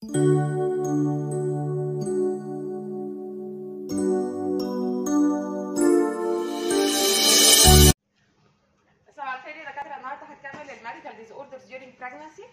صباح الخير يا دكاتره النهارده هنكمل الميديكال ديز اوردرز during pregnancy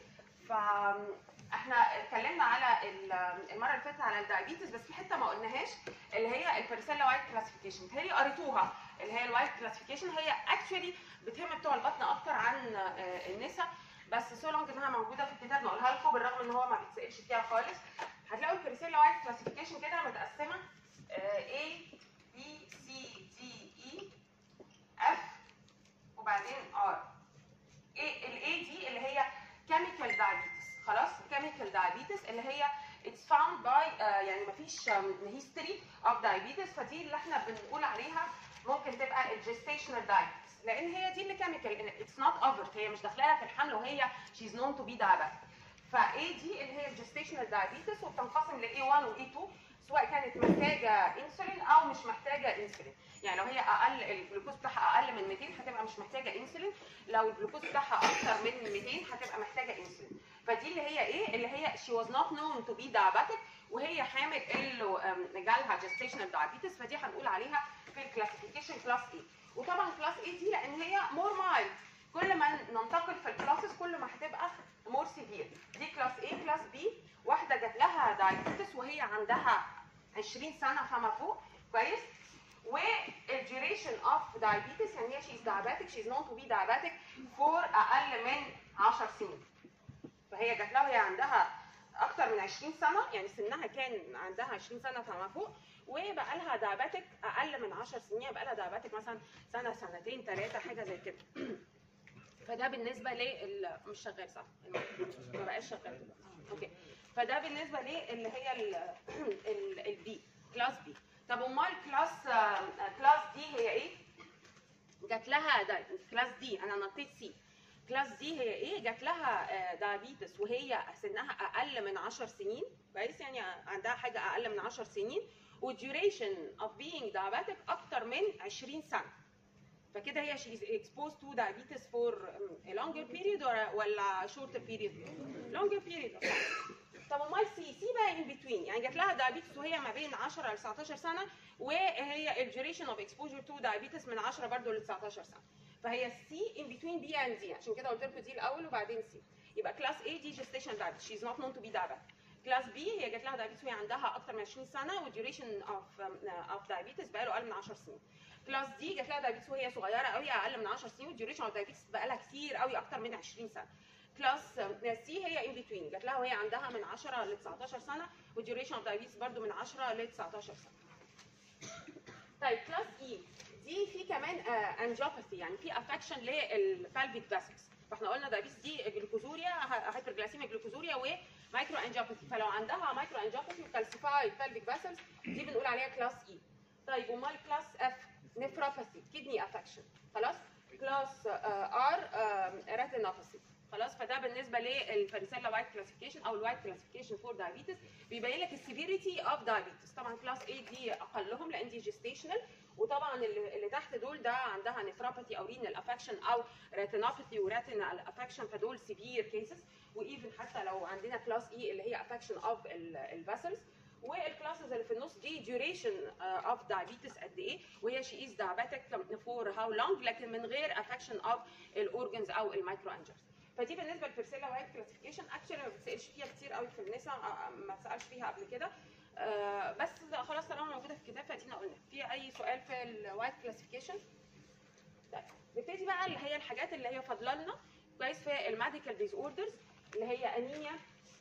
فاحنا اتكلمنا على ال- المره اللي فاتت على الدايابيتس بس في حته ما قلناهاش اللي هي البرسيلا وايت كلاسيفيكيشن هي قريتوها اللي هي الوايت كلاسيفيكيشن هي اكشولي بتهم بتوع البطن اكتر عن آه، النساء بس سو لونج انها موجوده في الكتاب نقولها لكم بالرغم ان هو ما بيتسالش فيها خالص هتلاقوا البرسيلا وايت كلاسيفيكيشن كده متقسمه آه، A B C D E F وبعدين ار ايه الاي دي اللي هي كيميكال diabetes خلاص كيميكال diabetes اللي هي it's found by آه يعني مفيش history of diabetes فدي اللي احنا بنقول عليها ممكن تبقى الجستيشنال diabetes لان هي دي اللي كيميكال it's not overt هي مش داخله لها في الحمل وهي she's known to be diabetic فاي دي اللي هي الجستيشنال diabetes وبتنقسم ل A1 و A2 سواء كانت محتاجه انسولين او مش محتاجه انسولين يعني لو هي اقل الجلوكوز بتاعها اقل من 200 هتبقى مش محتاجه انسولين لو الجلوكوز بتاعها اكتر من 200 هتبقى محتاجه انسولين فدي اللي هي ايه اللي هي she was not known to be diabetic وهي حامل اللي أم، جالها gestational diabetes فدي هنقول عليها في الكلاسيفيكيشن كلاس A وطبعا كلاس A دي لان هي مور مايلد كل ما ننتقل في الكلاسز كل ما هتبقى مور سيفير دي كلاس A كلاس B واحده جات لها diabetes وهي عندها 20 سنه فما فوق كويس والديوريشن اوف diabetes يعني هي she's diabetic she's known to be diabetic for اقل من 10 سنين فهي جات لها وهي عندها اكتر من 20 سنه يعني سنها كان عندها 20 سنه فما فوق وبقى لها دايابيتك اقل من 10 سنين بقى لها دايابيتك مثلا سنه سنتين ثلاثه حاجه زي كده فده بالنسبه لل مش شغال صح ما بقاش شغال دلوقتي اوكي فده بالنسبه للي هي البي كلاس بي طب امال كلاس كلاس دي هي ايه؟ جات لها دا كلاس دي انا نطيت سي كلاس دي هي ايه؟ جات لها دايابيتس وهي سنها اقل من 10 سنين كويس يعني عندها حاجه اقل من 10 سنين والديوريشن اوف بينج diabetic اكتر من 20 سنه فكده هي she is exposed to diabetes for um, a longer period or ولا shorter period longer period of time. طب امال سي سي بقى ان بتوين يعني جات لها دايابيتس وهي ما بين 10 ل 19 سنه وهي الديوريشن اوف اكسبوجر تو دايابيتس من 10 برضه ل 19 سنه فهي سي ان بتوين بي اند دي عشان كده قلت لكم دي الاول وبعدين سي يبقى كلاس A دي جيستيشن دايابيتس شي از نوت نون تو بي diabetic كلاس بي هي جات لها دايابيتس وهي عندها اكتر من 20 سنه والديوريشن اوف اوف دايابيتس بقى له اقل من 10 سنين كلاس دي جات لها دايابيتس وهي صغيره قوي اقل من 10 سنين والديوريشن اوف دايابيتس بقى لها كتير قوي اكتر من 20 سنه كلاس سي هي ان بتوين جات لها وهي عندها من 10 ل 19 سنه والديوريشن اوف دايابيتس برضو من 10 ل 19 سنه طيب كلاس اي دي في كمان انجيوباثي يعني في افكشن للفالفيك فاسلز فاحنا قلنا دايابيتس دي جلوكوزوريا هايبرجلاسيميا جلوكوزوريا ومايكرو انجيوباثي فلو عندها مايكرو انجيوباثي وكالسيفايد فالفيك فاسلز دي بنقول عليها كلاس اي طيب امال كلاس اف نفروباثي كدني افكشن خلاص كلاس ار ريتينوباثي خلاص فده بالنسبه للفاريسيلا وايت كلاسيفيكيشن او الوايت كلاسيفيكيشن فور دايابيتس بيبين لك السيفيريتي اوف دايابيتس طبعا كلاس A دي اقلهم لان دي جيستيشنال وطبعا اللي, اللي تحت دول ده عندها نفروباثي او رينال افكشن او ريتينوباثي وريتينال افكشن فدول سيفير كيسز وايفن حتى لو عندنا كلاس اي اللي هي افكشن اوف الفاسلز والكلاسز اللي في النص دي duration اوف diabetes قد ايه وهي she is diabetic for how long لكن من غير affection of الاورجنز او المايكرو انجرز فدي بالنسبه للبرسيلا وايت كلاسيفيكيشن اكشلي ما بتسالش فيها كتير قوي في النساء آه، ما اتسالش فيها قبل كده آه، بس خلاص طالما موجوده في الكتاب فادينا قلنا في اي سؤال في الوايت كلاسيفيكيشن طيب نبتدي بقى اللي هي الحاجات اللي هي فاضله لنا كويس في الميديكال ديز اوردرز اللي هي انيميا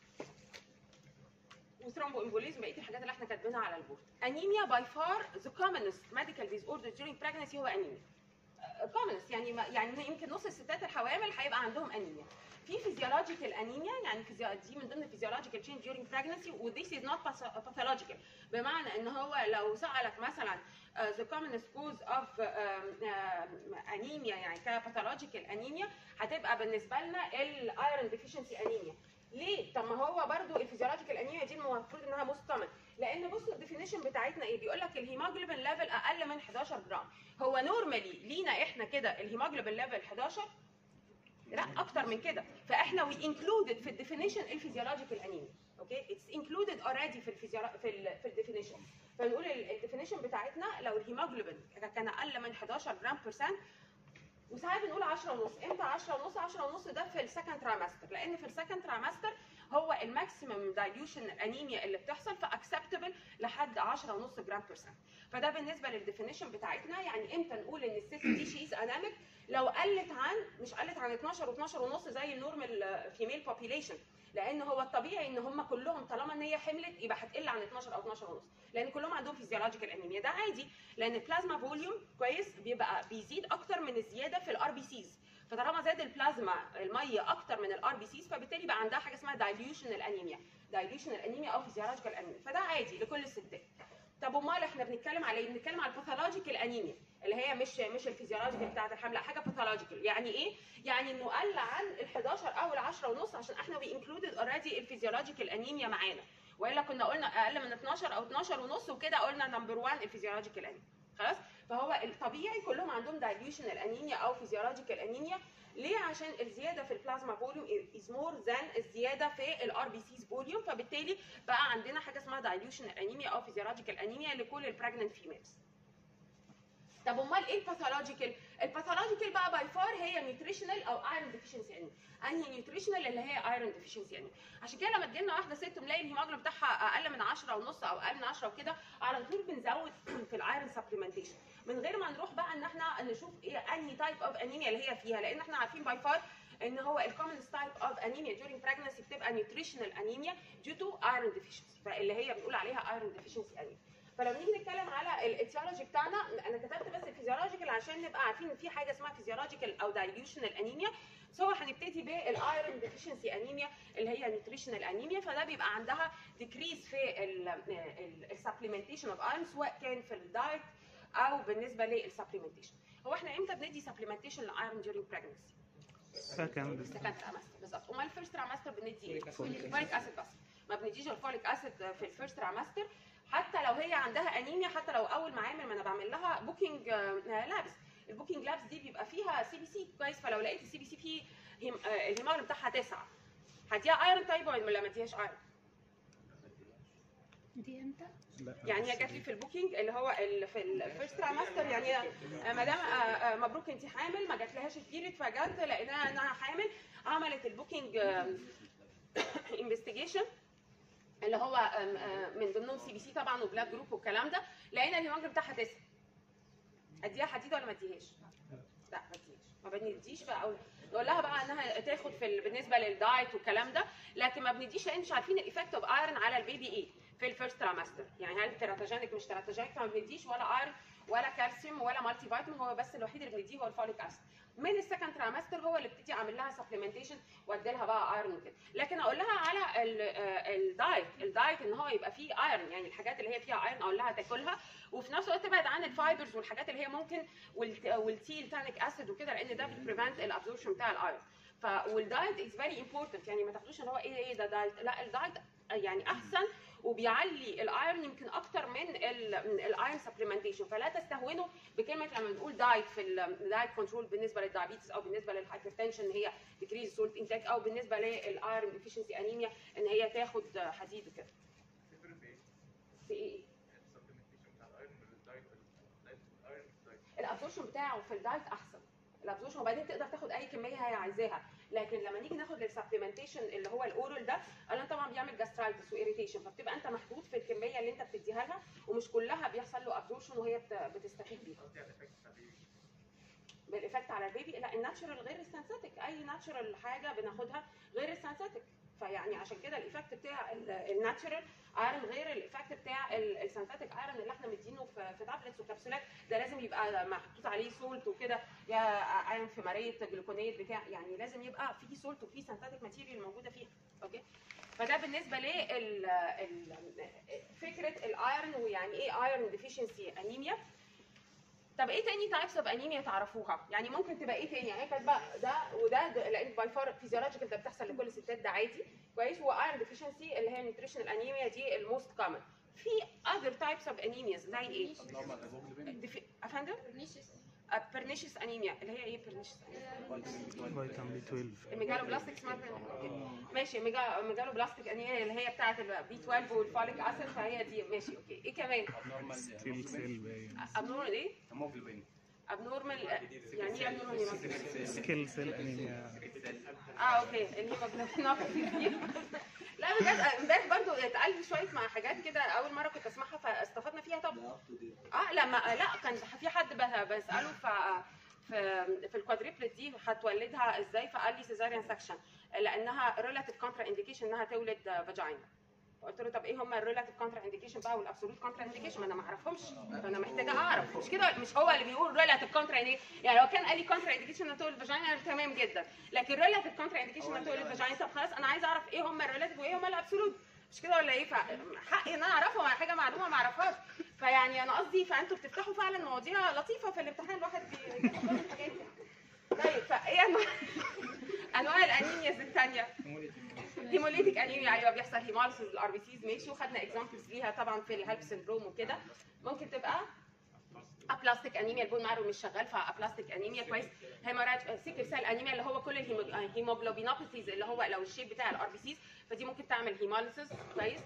وثرومبو امبوليزم بقيه الحاجات اللي احنا كاتبينها على البورد انيميا باي فار ذا commonest medical disorder during pregnancy هو انيميا كومنست يعني ما يعني يمكن نص الستات الحوامل هيبقى عندهم انيميا في فيزيولوجيكال انيميا يعني فيزيو... دي من ضمن فيزيولوجيكال تشينج during pregnancy و this is not pathological بمعنى ان هو لو سالك مثلا uh, the commonest cause of uh, uh, anemia يعني كباثولوجيكال انيميا هتبقى بالنسبه لنا الايرون ديفيشنسي انيميا ليه؟ طب ما هو برضو الفيزيولوجيكال انيميا دي المفروض انها مستمر لان بصوا الديفينيشن بتاعتنا ايه؟ بيقول لك الهيموجلوبين ليفل اقل من 11 جرام هو نورمالي لينا احنا كده الهيموجلوبين ليفل 11 لا اكتر من كده فاحنا وي انكلودد في الديفينيشن الفيزيولوجيكال انيميا اوكي اتس اوريدي في الفيزيورا في ال في الديفينيشن فنقول الديفينيشن بتاعتنا لو الهيموجلوبين كان اقل من 11 جرام بيرسنت وساعات بنقول 10 ونص امتى 10 ونص 10 ونص ده في السكند ترايمستر لان في السكند ترايمستر هو الماكسيمم دايليوشن انيميا اللي بتحصل فاكسبتبل لحد 10 ونص جرام بيرسنت فده بالنسبه للديفينيشن بتاعتنا يعني امتى نقول ان الست دي شيز اناميك لو قلت عن مش قلت عن 12 و12 ونص زي النورمال فيميل بوبيليشن لان هو الطبيعي ان هم كلهم طالما ان هي حملت يبقى هتقل عن 12 او 12 ونص لان كلهم عندهم فيزيولوجيكال انيميا ده عادي لان البلازما فوليوم كويس بيبقى بيزيد اكتر من الزياده في الار بي سيز فطالما زاد البلازما الميه اكتر من الار بي سيز فبالتالي بقى عندها حاجه اسمها دايليوشن الانيميا دايليوشن الانيميا او فيزيولوجيكال انيميا فده عادي لكل الستات طب امال احنا بنتكلم على ايه؟ بنتكلم على الباثولوجيكال انيميا اللي هي مش مش الفيزيولوجيكال بتاعت الحمل لا حاجه باثولوجيكال يعني ايه؟ يعني انه قل عن ال 11 او ال 10 ونص عشان احنا وي انكلودد اوريدي الفيزيولوجيكال انيميا معانا والا كنا قلنا اقل من 12 او 12 ونص وكده قلنا نمبر 1 الفيزيولوجيكال انيميا خلاص فهو الطبيعي كلهم عندهم دايليوشن الانيميا او فيزيولوجيكال انيميا ليه عشان الزياده في البلازما فوليوم از مور ذان الزياده في الار بي سيز فوليوم فبالتالي بقى عندنا حاجه اسمها دايليوشن الانيميا او فيزيولوجيكال انيميا لكل البريجننت فيميلز طب امال ايه الباثولوجيكال؟ الباثولوجيكال بقى باي فار هي نيوتريشنال او ايرون ديفيشنسي انيميا انهي نيوتريشنال اللي هي ايرون ديفيشنسي انيميا عشان كده لما تجي لنا واحده ست ملاقي الهيموجلوبين بتاعها اقل من 10 ونص او اقل من 10 وكده على طول بنزود في الايرون سبلمنتيشن من غير ما نروح بقى ان احنا نشوف ايه انهي تايب اوف انيميا اللي هي فيها لان احنا عارفين باي فار ان هو الكومن تايب اوف انيميا during pregnancy بتبقى نيوتريشنال انيميا due to iron deficiency فاللي هي بنقول عليها ايرون deficiency انيميا فلما نيجي نتكلم على الاتيولوجي بتاعنا انا كتبت بس الفيزيولوجيكال عشان نبقى عارفين ان في حاجه اسمها فيزيولوجيكال او دايليوشنال انيميا سو هنبتدي بالايرون ديفيشنسي انيميا اللي هي نيوتريشنال انيميا فده بيبقى عندها ديكريز في السبلمنتيشن اوف ايرون سواء كان في الدايت او بالنسبه للسبلمنتيشن هو احنا امتى بندي سبلمنتيشن للايرون during pregnancy؟ سكند سكند ترامستر بالظبط امال الفيرست ترامستر بندي ايه؟ فوليك اسيد بس ما بنديش الفوليك اسيد في الفيرست ترامستر حتى لو هي عندها انيميا حتى لو اول ما عامل ما انا بعمل لها بوكينج لابس البوكينج لابس دي بيبقى فيها سي بي سي كويس فلو لقيت السي بي سي فيه هيم- آه، الهيموجلوبين بتاعها تسعه هديها ايرون تايب ولا ما اديهاش ايرون؟ دي امتى؟ لا يعني هي جات لي في البوكينج اللي هو ال- في الفيرست ترامستر يعني آه، مدام آه، آه، مبروك انت حامل ما جاتلهاش البيريد فجت لقيناها انها حامل عملت البوكينج انفستيجيشن اللي هو آم، آه، من ضمنهم سي بي سي طبعا وبلاد جروب والكلام ده لقينا الهيموجلوبين بتاعها تسعه اديها حديد ولا ما اديهاش؟ لا ما اديهاش ما بنديش بقى أو نقول لها بقى انها تاخد في ال- بالنسبه للدايت والكلام ده لكن ما بنديش لان مش عارفين الايفكت اوف ايرون على البيبي ايه في الفيرست ترامستر يعني هل تيراتوجينيك مش تيراتوجينيك فما بنديش ولا ايرون ولا كالسيوم ولا مالتي فيتامين هو بس الوحيد اللي بنديه هو الفوليك اسيد من السكند ترامستر هو اللي ابتدي اعمل لها سبلمنتيشن وادي لها بقى ايرون وكده لكن اقول لها على ال- آه، الدايت الدايت ان هو يبقى فيه ايرون يعني الحاجات اللي هي فيها ايرون اقول لها تاكلها وفي نفس الوقت تبعد عن الفايبرز والحاجات اللي هي ممكن والت- والتيل تانيك اسيد وكده لان ده بتبريفنت الابزوربشن بتاع الايرون ف والدايت از فيري امبورتنت يعني ما تاخدوش ان هو ايه ايه ده دايت لا الدايت يعني احسن وبيعلي الايرون يمكن اكتر من الايرون سبلمنتيشن فلا تستهونوا بكلمه لما بنقول دايت في الدايت كنترول بالنسبه للدايابيتس او بالنسبه للهايبرتنشن ان هي ديكريز سولت انتاك او بالنسبه للايرون ديفيشنسي انيميا ان هي تاخد حديد وكده تفرق في ايه؟ في ايه؟ السبلمنتيشن بتاع الايرون والدايت الدايت الايرون والدايت الابزوربشن بتاعه في الدايت احسن الابزوربشن وبعدين تقدر تاخد اي كميه هي عايزاها لكن لما نيجي ناخد السبلمنتيشن اللي هو الاورال ده اولا طبعا بيعمل جاسترايتس واريتيشن فبتبقى انت محدود في الكميه اللي انت بتديها لها ومش كلها بيحصل له ابزوربشن وهي بت- بتستفيد بيها قصدي على الافكت بتاع البيبي بالايفكت على البيبي لا الناتشرال غير السنساتيك اي ناتشرال حاجه بناخدها غير السنساتيك فيعني عشان كده الايفكت بتاع الناتشرال ايرون غير الايفكت بتاع السنساتيك ايرون اللي احنا مدينه في في تابلتس وكبسولات ده لازم يبقى محطوط عليه سولت وكده يا ايرون في مريه جلوكونيت بتاع يعني لازم يبقى في سولت وفي سنساتيك ماتيريال موجوده فيها اوكي فده بالنسبه لل فكره الايرون ويعني ايه ايرون ديفيشنسي انيميا طب ايه تاني تايبس اوف انيميا تعرفوها؟ يعني ممكن تبقى ايه تاني؟ يعني كاتبه ده وده ده- لان باي فار فيزيولوجيكال ده بتحصل لكل الستات ده عادي كويس وايرون ديفيشنسي اللي هي نيوتريشنال انيميا دي الموست كومن. في اذر تايبس اوف انيمياز زي ايه؟ ديفي... افندم؟ بيرنيشس انيميا اللي هي ايه بيرنيشس انيميا فيتامين بي 12 الميجالو بلاستيك اسمها أوكي. ماشي ميجا- ميجالو بلاستيك انيميا اللي هي بتاعه البي 12 والفوليك اسيد فهي دي ماشي اوكي ايه كمان ستيل سيل باين ابنورمال ايه هيموجلوبين ابنورمال يعني ايه ابنورمال سكيل سيل انيميا اه اوكي الهيموجلوبينوباثي دي لا بجد امبارح برضو اتقال لي شويه مع حاجات كده اول مره كنت اسمعها فاستفدنا فيها طب اه لا ما لا كان في حد بس- بساله ف في في الكوادريبلت دي هتولدها ازاي فقال لي سيزاريان سكشن لانها ريلاتيف كونترا انديكيشن انها تولد فاجينا قلت له طب ايه هم الريلاتيف كونترا انديكيشن بقى والابسولوت كونترا انديكيشن ما انا ما اعرفهمش فانا محتاجه اعرف مش كده مش هو اللي بيقول ريلاتيف كونترا يعني لو كان قال لي كونترا انديكيشن انها تولد فاجينا تمام جدا لكن ريلاتيف كونترا انديكيشن انها تولد فاجينا طب خلاص انا عايزه اعرف ايه هم الريلاتيف وايه هم الابسولوت مش كده ولا ايه فحقي ان انا اعرفهم على حاجه معلومه ما اعرفهاش فيعني انا قصدي فانتوا بتفتحوا فعلا مواضيع لطيفه في الامتحان الواحد بي- بياخد باله من الحاجات دي. طيب فايه انواع انواع الانيمياز الثانيه هيموليتيك انيميا ايوه بيحصل هيموليسيس الار بي سيز ماشي وخدنا اكزامبلز ليها طبعا في الهيلب سندروم وكده ممكن تبقى ابلاستيك انيميا البون مارو مش شغال فابلاستيك انيميا كويس هيموراج سيكل سيل انيميا اللي هو كل الهيموجلوبينوباثيز اللي هو لو الشيب بتاع الار بي سيز فدي ممكن تعمل هيموليسيس كويس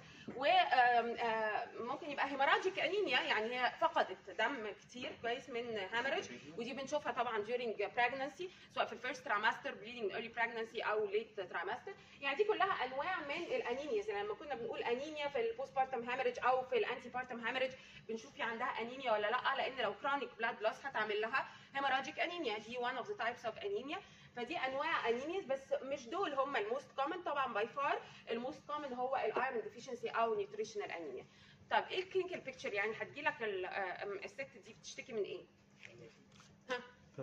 وممكن يبقى هيموراجيك انيميا يعني هي فقدت دم كتير كويس من هامرج ودي بنشوفها طبعا during pregnancy سواء في الفيرست تراماستر bleeding early pregnancy او late تراماستر يعني دي كلها انواع من الانيمياز يعني لما كنا بنقول انيميا في البوست بارتم هامرج او في الانتي بارتم هامرج بنشوف في عندها انيميا ولا لا لان لو كرونيك بلاد لوس هتعمل لها هيموراجيك انيميا دي one of the types of انيميا فدي انواع انيميز بس مش دول هم الموست كومن طبعا باي فار الموست كومن هو الايرون ديفيشنسي او نيوتريشنال انيميا طب ايه الكلينيكال بيكتشر يعني هتجي لك الست دي بتشتكي من ايه؟ ها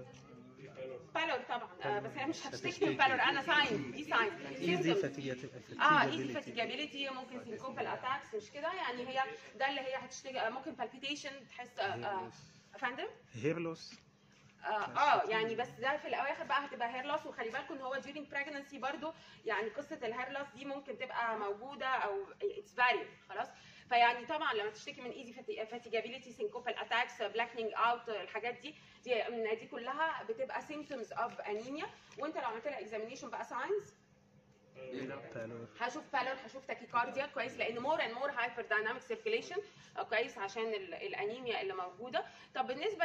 بالور طبعا آه، بس هي مش هتشتكي من بالور انا ساين دي ساين ايزي فاتيجاتيف اه ايزي فاتيجابيلتي ممكن سينكوبال اتاكس مش كده يعني هي ده اللي هي هتشتكي آه، ممكن بالبيتيشن تحس آه، آه، افندم هير لوس اه اه يعني بس ده في الاواخر بقى هتبقى هير لوس وخلي بالكم ان هو during pregnancy برضو يعني قصه الهير لوس دي ممكن تبقى موجوده او اتس فاري خلاص فيعني طبعا لما تشتكي من ايزي فاتيجابيلتي سينكوبال اتاكس بلاكنينج اوت الحاجات دي دي دي كلها بتبقى symptoms of انيميا وانت لو عملت لها اكزامينيشن بقى ساينز بالور هشوف بالور هشوف تاكيكارديا كويس لان مور اند مور هايبر دايناميك سيركيليشن كويس عشان ال- الانيميا اللي موجوده طب بالنسبه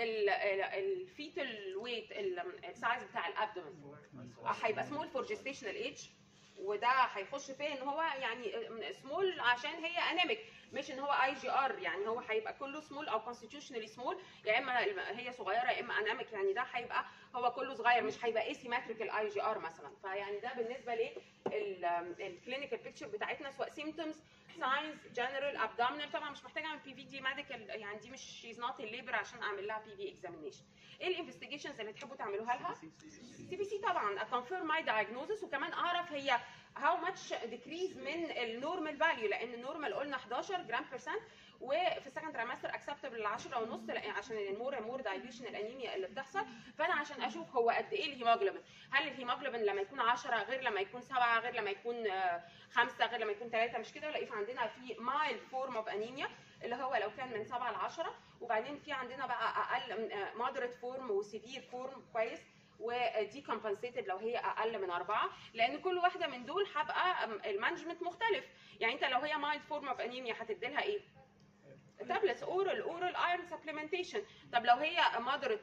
للفيتال ويت السايز بتاع الابدومن هيبقى سمول فور جيستيشنال ايج وده هيخش فيه ان هو يعني سمول عشان هي انيميك مش ان هو اي جي ار يعني هو هيبقى كله سمول او كونستيتيوشنالي سمول يا اما هي صغيره يا اما انيميك يعني ده هيبقى هو كله صغير مش هيبقى اسيمتريكال اي جي ار مثلا فيعني ده بالنسبه للكلينيكال بيكتشر بتاعتنا سواء سيمتومز ساينز جنرال ابدومينال طبعا مش محتاجه اعمل بي في دي ميديكال يعني دي مش شيز نوت الليبر عشان اعمل لها بي في اكزامينيشن ايه الانفستيجيشنز اللي تحبوا تعملوها لها سي بي سي طبعا اكونفيرم ماي دايجنوزس وكمان اعرف هي هاو ماتش ديكريز من النورمال فاليو لان النورمال قلنا 11 جرام بيرسنت وفي السكند تريمستر اكسبتبل ل 10 ونص لأن عشان المور مور دايليوشن الانيميا اللي بتحصل فانا عشان اشوف هو قد ايه الهيموجلوبين هل الهيموجلوبين لما يكون 10 غير لما يكون 7 غير لما يكون 5 غير لما يكون 3 مش كده الاقي عندنا في مايل فورم اوف انيميا اللي هو لو كان من 7 ل 10 وبعدين في عندنا بقى اقل مودريت فورم وسيفير فورم كويس ودي كومبنسيتد لو هي اقل من اربعه لان كل واحده من دول هبقى المانجمنت مختلف يعني انت لو هي مايلد فورم اوف انيميا هتدي لها ايه؟ تابلتس اورال اورال ايرون سبلمنتيشن طب لو هي مودريت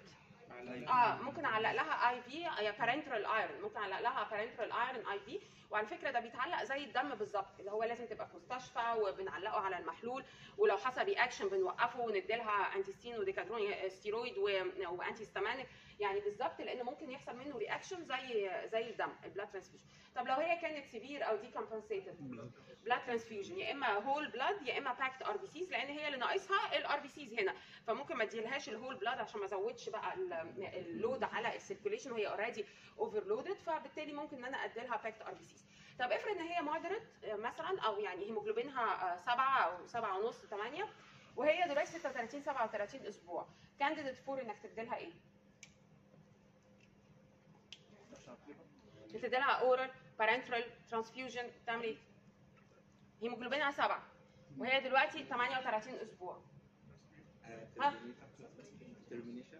اه ممكن اعلق لها اي في يا بارنترال ايرون ممكن اعلق لها بارنترال ايرون اي في وعلى فكره ده بيتعلق زي الدم بالظبط اللي هو لازم تبقى في مستشفى وبنعلقه على المحلول ولو حصل رياكشن بنوقفه وندي لها انتيستين وديكادرون ستيرويد وانتي ستامينيك يعني بالظبط لان ممكن يحصل منه رياكشن زي زي الدم البلاد ترانسفيوجن طب لو هي كانت سيفير او دي كومبنسيتد بلاد ترانسفيوجن يا اما هول بلاد يا اما باكت ار بي سيز لان هي اللي ناقصها الار بي سيز هنا فممكن ما اديلهاش الهول بلاد عشان ما ازودش بقى اللود على السيركيوليشن وهي اوريدي اوفرلودد فبالتالي ممكن ان انا ادي لها باكت ار بي سيز طب افرض ان هي مودريت مثلا او يعني هيموجلوبينها 7 او 7 ونص 8 وهي دلوقتي 36 37 اسبوع كانديديت فور انك تدي لها ايه؟ بتدي لها اورال بارنترال ترانسفيوجن تعمل ايه؟ هيموجلوبينها 7 وهي دلوقتي 38 اسبوع ها؟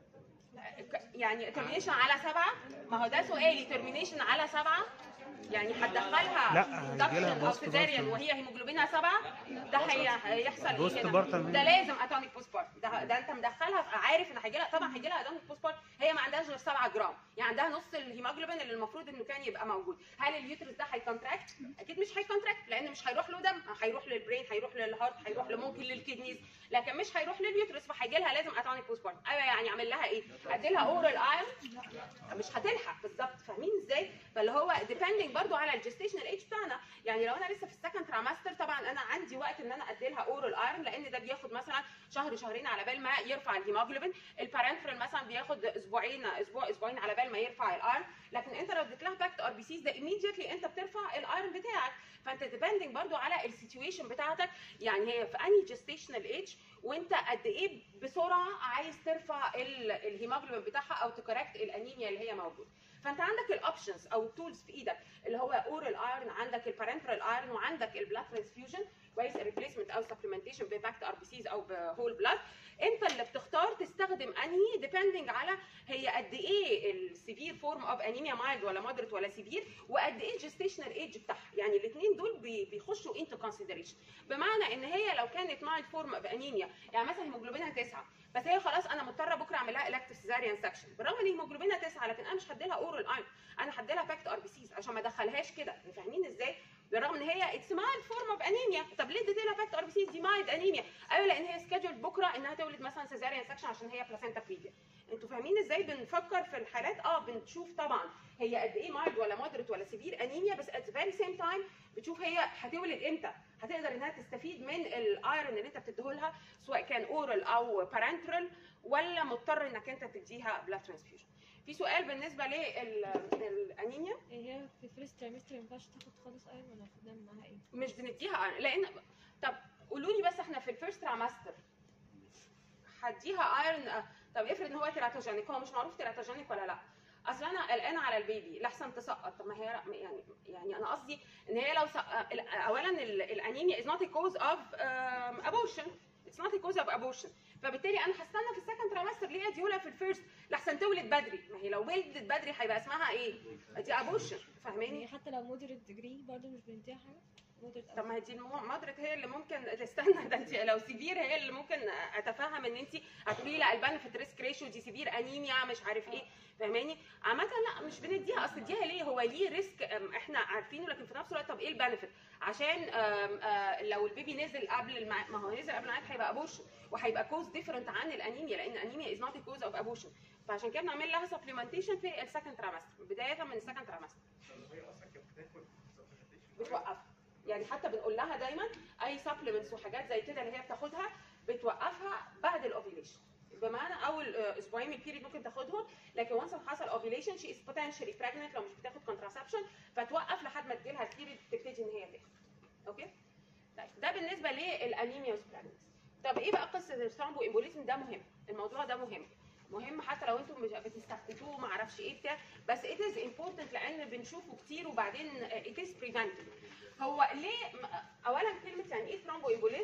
يعني ترمينيشن على سبعه ما هو ده سؤالي ترمينيشن على سبعه يعني هتدخلها لا، هيجي لها induction او post cesarean partum. وهي هيموجلوبينها سبعه ده هي- هيحصل ايه Post كده؟ partum. ده لازم اتونيك بوست بارت ده, ده انت مدخلها في- عارف ان هيجي لها طبعا هيجي لها اتونيك بوست بارت هي ما عندهاش غير 7 جرام يعني عندها نص الهيموجلوبين اللي المفروض انه كان يبقى موجود هل اليوترس ده هيكونتراكت اكيد مش هيكونتراكت لان مش هيروح له دم هيروح للبرين هيروح للهارت هيروح له ممكن للكدنيز لكن مش هيروح لليوترس فهيجي لها لازم اتونيك بوست بارت ايوه يعني اعمل لها ايه ادي لها اورال ايرون مش هتلحق بالظبط فاهمين ازاي فاللي هو ديبندنج برضو على الجستيشنال ايج بتاعنا يعني لو انا لسه في السكند ترامستر طبعا انا عندي وقت ان انا ادي لها اورال ايرون لان ده بياخد مثلا شهر شهرين على بال ما يرفع الهيموجلوبين البارنترال مثلا بياخد اسبوعين اسبوع اسبوعين على بال ما يرفع الايرون لكن انت لو اديت لها باكت ار بي سيز ده immediately انت بترفع الايرون بتاعك فانت ديبندنج برضو على السيتويشن بتاعتك يعني هي في انهي جستيشنال ايج وانت قد ايه بسرعه عايز ترفع ال- الهيموجلوبين بتاعها او تكوركت الانيميا اللي هي موجوده فانت عندك الاوبشنز او التولز في ايدك اللي هو اورال ايرون عندك البارنترال ايرون وعندك البلاد ترانسفيوجن كويس ريبليسمنت او سبلمنتيشن بباكت ار بي سيز او بهول بلاد انت اللي بتختار تستخدم انهي ديبندنج على هي قد ايه السيفير فورم اوف انيميا مايلد ولا مودريت ولا سيفير وقد ايه الجستيشنال ايج بتاعها يعني الاثنين دول بي- بيخشوا انتو كونسيدريشن بمعنى ان هي لو كانت مايلد فورم اوف انيميا يعني مثلا هيموجلوبينها 9 بس هي خلاص انا مضطره بكره اعمل لها الكتف سيزاريان سكشن بالرغم ان هيموجلوبينها 9 لكن انا مش هدي لها اورال ايرون انا هدي لها باكت ار بي سيز عشان ما ادخلهاش كده فاهمين ازاي بالرغم ان هي اتس مايلد فورم اوف انيميا طب ليه اديت لها باكت ار بي سيز دي مايلد انيميا ايوه لان هي سكادجول بكره انها تولد مثلا سيزاريان سكشن عشان هي بلاسينتا بريفيا انتوا فاهمين ازاي بنفكر في الحالات اه بنشوف طبعا هي قد ايه مايلد ولا مودريت ولا سيفير انيميا بس ات فيري سيم تايم بتشوف هي هتولد امتى هتقدر انها تستفيد من الايرون اللي انت بتديهولها سواء كان اورال او بارنترال ولا مضطر انك انت تديها بلاد ترانسفيوجن في سؤال بالنسبه للانيميا هي في فيرست تريمستر ما ينفعش تاخد خالص ايرون ولا المفروض نعمل معاها ايه؟ مش بنديها ايرون لان طب قولوا لي بس احنا في الفيرست ترامستر هديها ايرون آه، طب افرض ان هو تيراتوجينيك هو مش معروف تيراتوجينيك ولا لا اصل انا قلقانه على البيبي لحسن تسقط طب ما هي يعني يعني انا قصدي ان هي لو سق... اولا ال- الانيميا از نوت a cause of um, abortion اتس نوت a cause of abortion فبالتالي انا هستنى في السكند ترامستر ليه اديهولها في الفيرست لحسن تولد بدري ما هي لو ولدت بدري هيبقى اسمها ايه؟ دي ابورشن فاهماني؟ يعني حتى لو مودريت ديجري برضه مش بنديها حاجه؟ مودريت طب ما هي دي مدرك هي اللي ممكن تستنى ده انت لو سيفير هي اللي ممكن اتفهم ان انت هتقولي لا البنفيت ريسك ريشيو دي سيفير انيميا مش عارف ايه فاهماني عامه لا مش بنديها اصل اديها ليه هو ليه ريسك أم، احنا عارفينه لكن في نفس الوقت طب ايه البنفيت عشان أم، آه، لو البيبي نزل قبل الميعاد ما هو نزل قبل الميعاد هيبقى ابوشن وهيبقى كوز ديفرنت عن الانيميا لان الانيميا از نوت كوز اوف ابوشن فعشان كده بنعمل لها سبلمنتيشن في السكند ترامستر بدايه من السكند ترامستر هي اصلا كانت بتاكل supplementation. بتوقفها يعني حتى بنقول لها دايما اي سبلمنتس وحاجات زي كده اللي هي بتاخدها بتوقفها بعد الاوفيليشن بمعنى اول آه، اسبوعين من البيريد ممكن تاخدهم لكن وانس حصل اوفيليشن شي از بوتنشالي بريجننت لو مش بتاخد كونتراسبشن فتوقف لحد ما تجيلها البيريد تبتدي ان هي تاخد اوكي طيب ده بالنسبه للانيميا والبريجننسي طب ايه بقى قصه الثرومبو امبوليزم ده مهم الموضوع ده مهم مهم حتى لو انتم مش بتستخدموه ما اعرفش ايه بتاع بس it is important لان بنشوفه كتير وبعدين it is prevented هو ليه م- اولا كلمه يعني ايه ثرومبو امبوليزم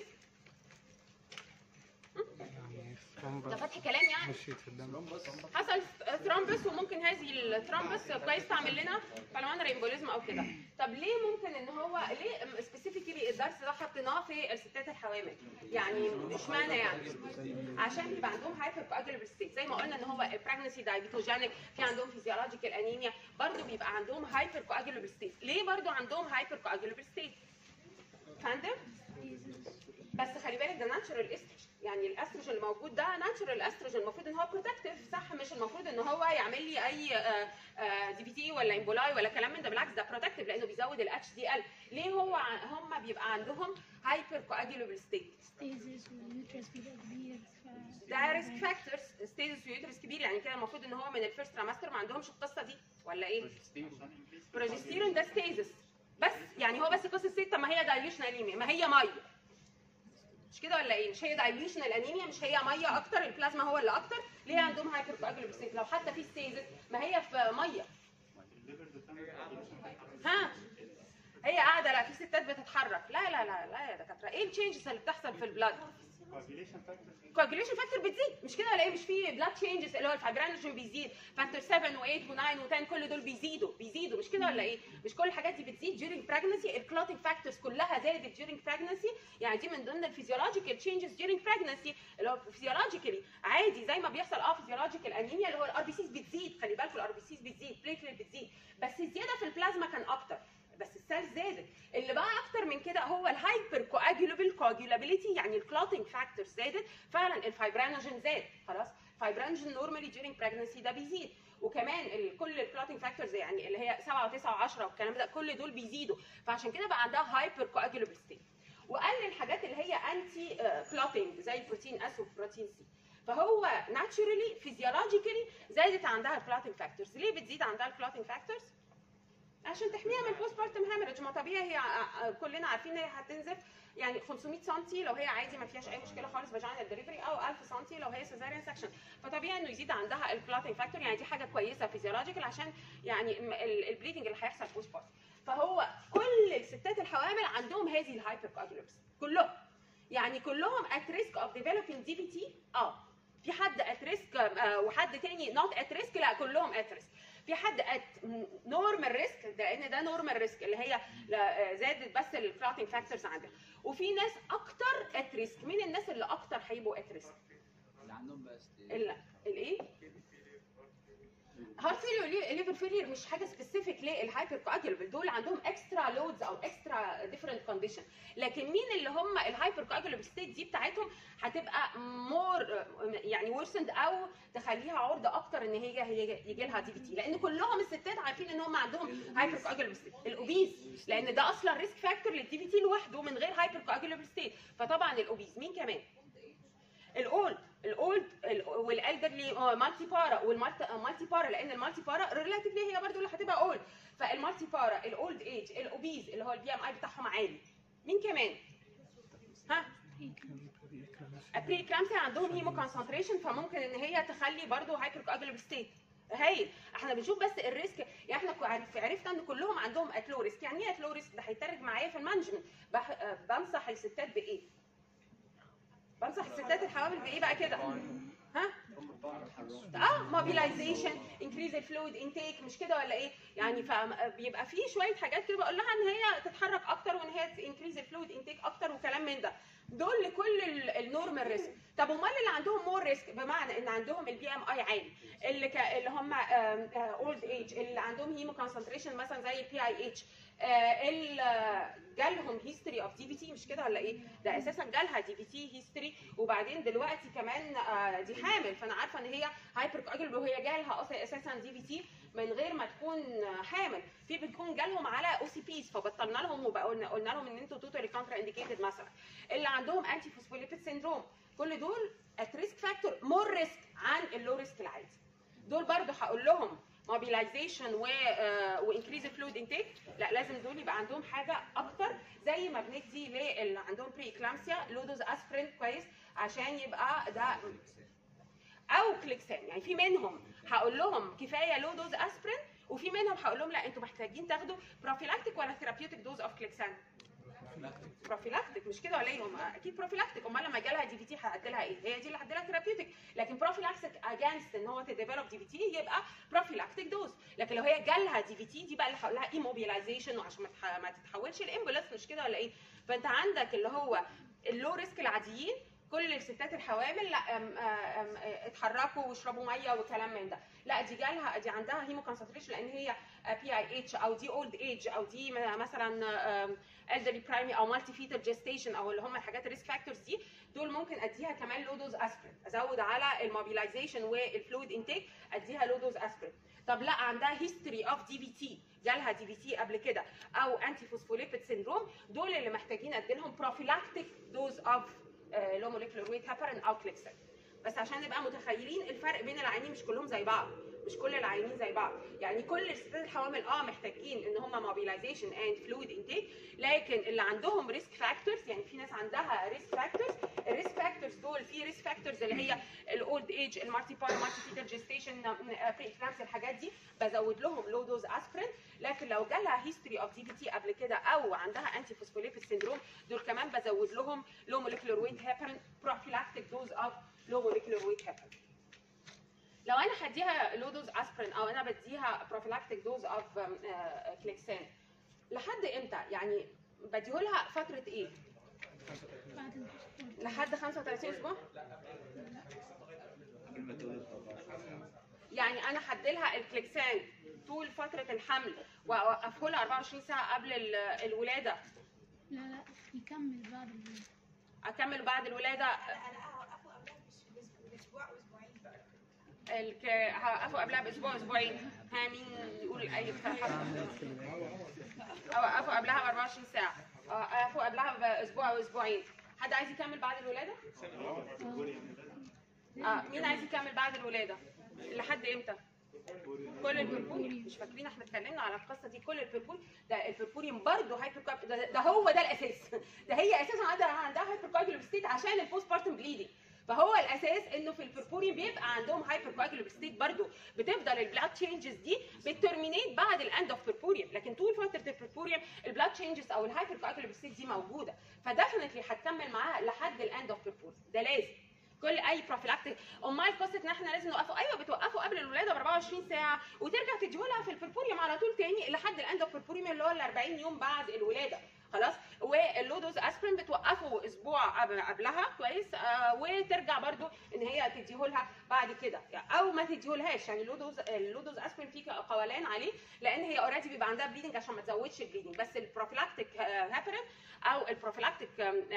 يعني ده ثرومبا فتح كلام يعني مشيت في الدم حصل ثرومبس وممكن هذه الثرومبس كويس تعمل لنا بالمونري امبوليزم او كده طب ليه ممكن ان هو ليه سبيسيفيكلي الدرس ده حطيناه في الستات الحوامل يعني اشمعنى يعني عشان بيبقى عندهم هايبر كواجولابل ستيت زي ما قلنا ان هو البريجنسي دايبيتوجينيك في عندهم فيزيولوجيكال انيميا برضو بيبقى عندهم هايبر كواجولابل ستيت ليه برضو عندهم هايبر كواجولابل ستيت فاندم بس خلي بالك ده ناتشرال استروجين يعني الاستروجين الموجود ده ناتشرال استروجين المفروض ان هو بروتكتيف صح مش المفروض ان هو يعمل لي اي دي بي تي ولا امبولاي ولا كلام من ده بالعكس ده بروتكتيف لانه بيزود الاتش دي ال ليه هو ع- هم بيبقى عندهم هايبر كواجولابل ستيت ستيزس واليوترس بيبقى كبير ف ده ريسك فاكتورز ستيتس ويوترس كبير يعني كده المفروض ان هو من الفيرست ترامستر ما عندهمش القصه دي ولا ايه؟ بروجستيرون ده ستيزس بس يعني هو بس قصه ستيت طب ما هي دايليوشن انيميا ما هي ميه مش كده ولا ايه؟ مش هي دايليوشن الانيميا مش هي ميه اكتر البلازما هو اللي اكتر ليه عندهم هايبر كواجولابل ستيت لو حتى في ستيزس ما هي في ميه ها هي قاعده لا في ستات بتتحرك لا لا لا لا يا دكاتره ايه التشينجز اللي بتحصل في البلاد كواجوليشن فاكتور بتزيد مش كده ولا ايه مش في بلاد تشينجز اللي هو الفايبرينوجين بيزيد فاكتور 7 و8 و9 و10 كل دول بيزيدوا بيزيدوا مش كده ولا ايه مش كل الحاجات دي بتزيد during pregnancy الكلوتنج فاكتورز كلها زادت during pregnancy يعني دي من ضمن الفيزيولوجيكال تشينجز during pregnancy اللي هو فيزيولوجيكالي عادي زي ما بيحصل اه فيزيولوجيكال انيميا اللي هو الار بي سيز بتزيد خلي بالكم الار بي سيز بتزيد بليتلت بتزيد بس الزياده في البلازما كان اكتر بس السيل زادت اللي بقى اكتر من كده هو الهايبر كواجولابل كواجولابيلتي يعني الكلوتنج فاكتور زادت فعلا الفايبرينوجين زاد خلاص فايبرينوجين نورمالي during pregnancy ده بيزيد وكمان ال- كل الكلوتنج فاكتورز يعني اللي هي 7 و9 و10 والكلام ده كل دول بيزيدوا فعشان كده بقى عندها هايبر كواجولابل ستيت وقلل الحاجات اللي هي انتي كلوتنج زي بروتين اس وبروتين سي فهو ناتشورالي فيزيولوجيكالي زادت عندها الكلوتنج فاكتورز ليه بتزيد عندها الكلوتنج فاكتورز عشان تحميها من البوست بارتم هامرج ما طبيعي هي ع- ع- كلنا عارفين ان هي هتنزف يعني 500 سم لو هي عادي ما فيهاش اي مشكله خالص فاجينال دليفري او 1000 سم لو هي سيزاريان سكشن فطبيعي انه يزيد عندها الكلوتنج فاكتور يعني دي حاجه كويسه فيزيولوجيكال عشان يعني البليدنج اللي هيحصل بوست بارتم فهو كل الستات الحوامل عندهم هذه الهايبر كواجولابس كلهم يعني كلهم at risk of developing DVT اه في حد at risk آه، وحد تاني not at risk لا كلهم at risk في حد at normal risk لان ده normal risk اللي هي لا- آه، زادت بس الكلوتنج فاكتورز عندها وفي ناس اكتر at risk مين الناس اللي اكتر هيبقوا at risk اللي عندهم بس ال- الايه هارت فيلير ليفر فيلير مش حاجه سبيسيفيك للهايبر كواجولبل دول عندهم اكسترا لودز او اكسترا ديفرنت كونديشن لكن مين اللي هم الهايبر كواجولبل ستيت دي بتاعتهم هتبقى مور يعني ورسند او تخليها عرضه اكتر ان هي هي يجي لها دي في تي لان كلهم الستات عارفين ان هم عندهم هايبر كواجولبل ستيت الاوبيز لان ده اصلا ريسك فاكتور للدي في تي لوحده من غير هايبر كواجولبل ستيت فطبعا الاوبيز مين كمان الاولد الاولد والالدرلي مالتي بارا والمالتي بارا لان المالتي بارا ريلاتيفلي هي برضو اللي هتبقى اولد فالمالتي بارا الاولد ايج الاوبيز اللي هو البي ام اي بتاعهم عالي مين كمان ها البري كلامسيا عندهم هيمو كونسنتريشن فممكن ان هي تخلي برضو هايبر كواجولابل ستيت هايل احنا بنشوف بس الريسك يعني احنا كو- عرف- عرفنا ان كلهم عندهم اتلو ريسك يعني ايه اتلو ريسك ده هيترج معايا في المانجمنت بح- آه، بنصح الستات بايه بنصح الستات الحوامل بايه بقى كده ها اه موبيلايزيشن انكريز الفلويد انتيك مش كده ولا ايه يعني فبيبقى في شويه حاجات كده بقول لها ان هي تتحرك اكتر وان هي انكريز الفلويد انتيك اكتر وكلام من ده دول لكل النورمال ريسك طب امال اللي عندهم مور ريسك بمعنى ان عندهم البي ام اي عالي اللي ك... اللي هم اولد ايج اللي عندهم هيمو كونسنتريشن مثلا زي البي اي اتش اللي جالهم هيستوري اوف دي في تي مش كده ولا ايه؟ ده اساسا جالها دي في تي هيستوري وبعدين دلوقتي كمان آه، دي حامل فانا عارفه ان هي هايبر كواجل وهي جالها اصلا اساسا دي في تي من غير ما تكون آه، حامل في بتكون جالهم على او سي بيز فبطلنا لهم وقلنا قلنا لهم ان انتوا توتالي كونترا انديكيتد مثلا اللي عندهم انتي فوسفوليبيد سيندروم كل دول ات ريسك فاكتور مور ريسك عن اللو ريسك العادي دول برضو هقول لهم موبيلايزيشن و وانكريز فلويد انتيك لا لازم دول يبقى عندهم حاجه اكتر زي ما بندي للي عندهم بري اكلامسيا لودوز اسبرين كويس عشان يبقى ده او كليكسان يعني في منهم هقول لهم كفايه لو دوز اسبرين وفي منهم هقول لهم لا انتوا محتاجين تاخدوا بروفيلاكتيك ولا ثيرابيوتيك دوز اوف كليكسان بروفيلاكتيك مش كده ولا ايه هم اكيد بروفيلاكتيك امال لما جالها دي في تي هعدلها ايه هي دي اللي هعدلها ثيرابيوتيك لكن بروفيلاكتيك اجينست ان هو تديفلوب دي في تي يبقى بروفيلاكتيك دوز لكن لو هي جالها دي في تي دي بقى اللي هقول لها ايموبيلايزيشن وعشان ما تح- ما تتحولش الامبولانس مش كده ولا ايه فانت عندك اللي هو اللو ريسك العاديين كل الستات الحوامل لا أم أم اتحركوا واشربوا ميه وكلام من ده لا دي جالها دي عندها هيمو كونسنتريشن لان هي بي اي اتش او دي اولد ايج او دي م- مثلا elderly primary او مالتي فيتال جيستيشن او اللي هم الحاجات الريسك فاكتورز دي دول ممكن اديها كمان لو دوز اسبرين ازود على الموبيلايزيشن والفلويد انتيك اديها لو دوز اسبرين طب لا عندها هيستوري اوف دي في تي جالها دي في تي قبل كده او انتي فوسفوليبيد سيندروم دول اللي محتاجين اديلهم بروفيلاكتيك دوز اوف لو موليكولر ويت هيبرين او كليكسن بس عشان نبقى متخيلين الفرق بين العينين مش كلهم زي بعض مش كل العينين زي بعض يعني كل الستات الحوامل اه محتاجين ان هم موبيلايزيشن اند فلويد انتيك لكن اللي عندهم ريسك فاكتورز يعني في ناس عندها ريسك فاكتورز الريسك فاكتورز دول في ريسك فاكتورز اللي هي الاولد ايج المالتي باي مالتي فيتال جيستيشن بري الحاجات دي بزود لهم لو دوز اسبرين لكن لو جالها هيستوري اوف دي بي تي قبل كده او عندها انتي فوسفوليبيد سيندروم دول كمان بزود لهم لو موليكولر ويت هيبرين بروفيلاكتيك دوز اوف لو موليكولر ويت هيبرين لو انا هديها لو دوز اسبرين او انا بديها بروفيلاكتيك دوز اوف كليكسان لحد امتى يعني بديهولها فتره ايه بعد البوست لحد 35 اسبوع يعني انا هديلها الكليكسان طول فتره الحمل واوقفه لها 24 ساعه قبل ال- الولاده لا لا يكمل بعد ال- اكمل بعد الولاده انا هوقفه قبلها بش- بس- باسبوع واسبوعين الك... هوقفه قبلها باسبوع اسبوعين ها مين يقول اي اقتراحات اوقفه قبلها ب 24 ساعه اوقفه قبلها باسبوع او اسبوعين حد عايز يكمل بعد الولاده اه مين عايز يكمل بعد الولاده لحد امتى كل البربوري مش فاكرين احنا اتكلمنا على القصه دي كل البربوري ده البربوريوم برضه هايبر ده, ده هو ده الاساس ده هي اساسا عندها عندها هايبر كواجولوب ستيت عشان البوست بارتم بليدنج فهو الاساس انه في البربوريوم بيبقى عندهم هايبر كواجولوب ستيت برضه بتفضل البلاد تشينجز دي بترمينيت بعد الاند اوف بربوريوم لكن طول فتره البربوريوم البلاد تشينجز او الهايبر كواجولوب ستيت دي موجوده فدفنتلي هتكمل معاها لحد الاند اوف بربوريوم ده لازم كل اي بروفيلاكتيك امال قصه ان احنا لازم نوقفه ايوه بتوقفه قبل الولاده ب 24 ساعه وترجع تديهولها في البربوريوم على طول تاني لحد الاند اوف بربوريوم اللي هو ال 40 يوم بعد الولاده خلاص واللودوز اسبرين بتوقفه اسبوع قبل قبلها كويس آه وترجع برضو ان هي تديهولها بعد كده يعني او ما تديهولهاش يعني اللودوز اللودوز اسبرين فيه قولان عليه لان هي اوريدي بيبقى عندها بليدنج عشان ما تزودش البليدنج بس البروفيلاكتيك هابرين او البروفيلاكتيك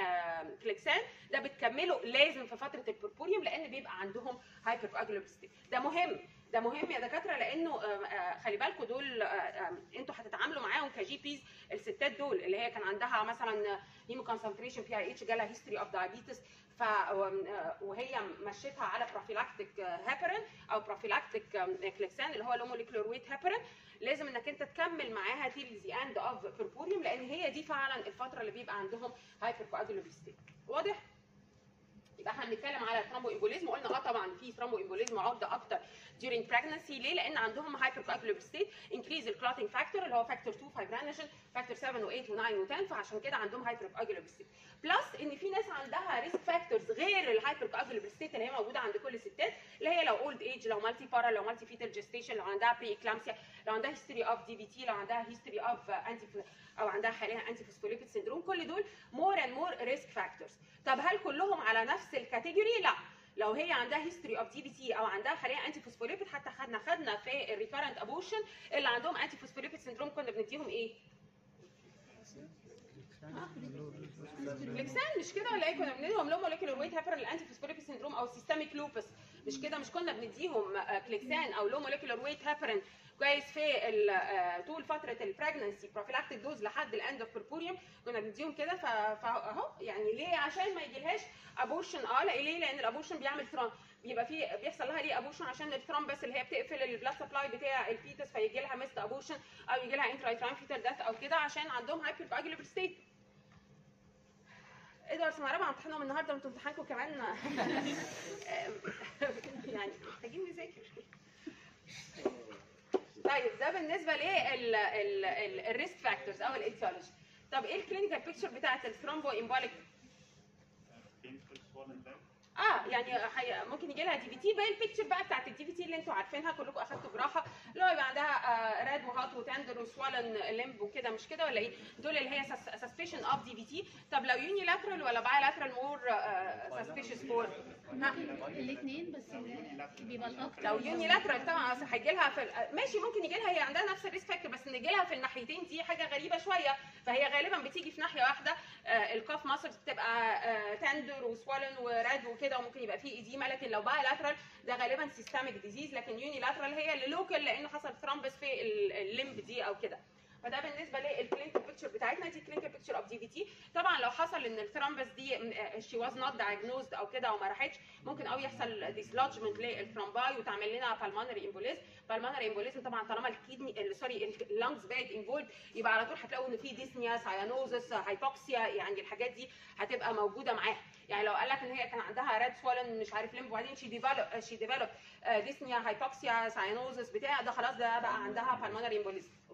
كليكسان ده بتكمله لازم في فتره البربوريوم لان بيبقى عندهم هايبر كواجولوبستي ده مهم ده مهم يا دكاتره لانه آه، آه، خلي بالكم دول آه، آه، انتوا هتتعاملوا معاهم كجي بيز الستات دول اللي هي كان عندها مثلا هيمو كونسنتريشن فيها اتش جالها هيستوري اوف دايابيتس ف آه، وهي مشيتها على بروفيلاكتيك هابرين او بروفيلاكتيك كليكسان اللي هو لو موليكولر ويت هابرين لازم انك انت تكمل معاها تيل ذا اند اوف بيربوريوم لان هي دي فعلا الفتره اللي بيبقى عندهم هايبر كواجولوبستي واضح يبقى احنا بنتكلم على ثرومبو امبوليزم قلنا اه طبعا في ثرومبو امبوليزم عرضه اكتر during pregnancy ليه؟ لان عندهم هايبر coagulable state increase الكلوتنج فاكتور اللي هو فاكتور 2 فايبرانيشن فاكتور 7 و8 و9 و10 فعشان كده عندهم هايبر coagulable state بلس ان في ناس عندها ريسك فاكتورز غير الهايبر coagulable state اللي هي موجوده عند كل الستات اللي هي لو اولد ايج لو مالتي بارا لو مالتي فيتال جيستيشن لو عندها بري اكلامسيا لو عندها هيستوري اوف دي بي تي لو عندها هيستوري اوف انتي او عندها حاليا انتي فوسفوليبيد سيندروم كل دول مور اند مور ريسك فاكتورز طب هل كلهم على نفس الكاتيجوري لا لو هي عندها هيستوري اوف دي بي تي او عندها حاليا انتي فوسفوليبيد حتى خدنا خدنا في الريكارنت ابوشن اللي عندهم انتي فوسفوليبيد سيندروم كنا بنديهم ايه؟ فليكسان مش كده ولا ايه كنا بنديهم لو موليكولر ويت هيبر الانتي فوسفوليبيد سيندروم او سيستميك لوبس مش كده مش كنا بنديهم آه، كليكسان او لو موليكولر ويت هيبرين كويس في ال- آه، طول فتره البريجنسي بروفيلاكتيك دوز لحد الاند اوف بيربوريوم كنا بنديهم كده ف- فاهو يعني ليه عشان ما يجيلهاش ابورشن اه لا ليه لان الابورشن بيعمل ثرام بيبقى في بيحصل لها ليه ابورشن عشان الثرومبس اللي هي بتقفل البلاد سبلاي بتاع الفيتس فيجي لها ميست ابورشن او يجي لها انترايتران فيتال ديث او كده عشان عندهم هايبر كواجولابل ستيت ايه ده سنه رابعه امتحانهم النهارده وانتوا امتحانكم كمان يعني محتاجين نذاكر طيب ده بالنسبه للريسك فاكتورز او الايتيولوجي طب ايه الكلينيكال بيكتشر بتاعت الثرومبو امبوليك اه يعني حي... ممكن يجي لها دي في تي بقى البيكتشر بقى بتاعت الدي في تي اللي انتوا عارفينها كلكم اخدتوا جراحه اللي هو يبقى عندها راد وهات وتندر وسوالن لمب وكده مش كده ولا ايه؟ دول اللي هي سسبشن اوف دي في تي طب لو يوني لاترال ولا باي لاترال مور سسبيشس فور الاثنين بس ال- بيبقى الاكتر لو يوني لاترال طبعا اصل هيجي لها في ال- ماشي ممكن يجي لها هي عندها نفس الريسك فاكتور بس ان يجي لها في الناحيتين دي حاجه غريبه شويه فهي غالبا بتيجي في ناحيه واحده آه، الكاف ماسلز بتبقى تندر وسوالن وراد وكده وممكن يبقى فيه ايديما لكن لو باي لاترال ده غالبا سيستميك ديزيز لكن يوني لاترال هي اللي لوكال لانه حصل ثرومبس في ال- الليمب دي او كده فده بالنسبه للكلينيكال بيكتشر بتاعتنا دي كلينيكال بيكتشر اوف دي في تي طبعا لو حصل ان الثرومبس دي شي واز نوت دايجنوزد او كده وما راحتش ممكن قوي يحصل ديسلوجمنت للثرومباي وتعمل لنا بالمونري امبوليزم بالمونري امبوليزم طبعا طالما الكيدني سوري اللنجز بقت انفولد يبقى على طول هتلاقوا ان في ديسنيا سايانوزس هايبوكسيا يعني الحاجات دي هتبقى موجوده معاها يعني لو قال لك ان هي كان عندها راد سوالن مش عارف ليه وبعدين شي ديفلوب شي ديفلوب ديسنيا هايبوكسيا سايانوزس بتاع ده خلاص ده بقى عندها بالمونري امبوليزم اوكي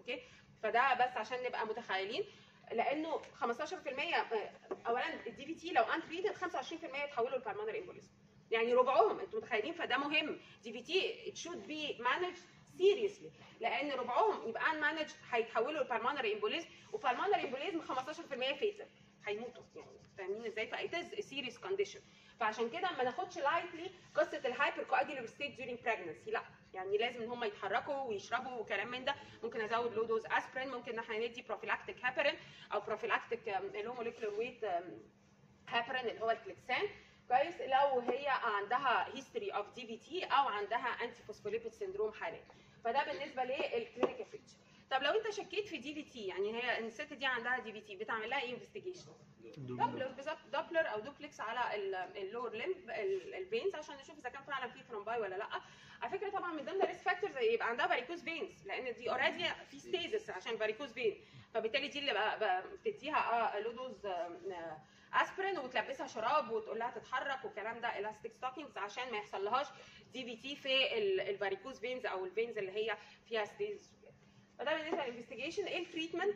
اوكي فده بس عشان نبقى متخيلين لانه 15% آه، اولا الدي في تي لو ان تريتد 25% يتحولوا لبالمونري امبوليزم يعني ربعهم انتوا متخيلين فده مهم دي في تي it should be managed seriously لان ربعهم يبقى ان مانج هيتحولوا لبالمونري امبوليزم وبالمونري امبوليزم 15% فيتال هيموتوا يعني فاهمين ازاي فايت از سيريس كونديشن فعشان كده ما ناخدش لايتلي قصه الهايبر كواجولار ستيت during pregnancy لا يعني لازم ان هم يتحركوا ويشربوا وكلام من ده ممكن ازود لو دوز اسبرين ممكن ان احنا ندي بروفيلاكتيك هابرين او بروفيلاكتيك اللي هو موليكولار ويت هابرين اللي هو الكليكسان كويس لو هي عندها هيستوري اوف دي في تي او عندها انتي فوسفوليبيد سيندروم حاليا فده بالنسبه للكلينيكال بيكتشر طب لو انت شكيت في دي في تي يعني هي الست دي عندها دي في تي بتعمل لها ايه انفستيجيشن دوبلر بالظبط دوبلر او دوبلكس على اللور ليمب الفينز عشان نشوف اذا كان فعلا في ثرومباي ولا لا على فكره طبعا من ضمن الريسك فاكتورز يبقى عندها فاريكوز فينز لان دي اوريدي في ستيزس عشان فاريكوز فين فبالتالي دي اللي بقى بقى بتديها لودوز اسبرين وتلبسها شراب وتقول لها تتحرك والكلام ده الاستيك ستوكينجز عشان ما يحصل لهاش دي في تي في الفاريكوز فينز او الفينز اللي هي فيها ستيز فده بالنسبه للانفستيجيشن ايه التريتمنت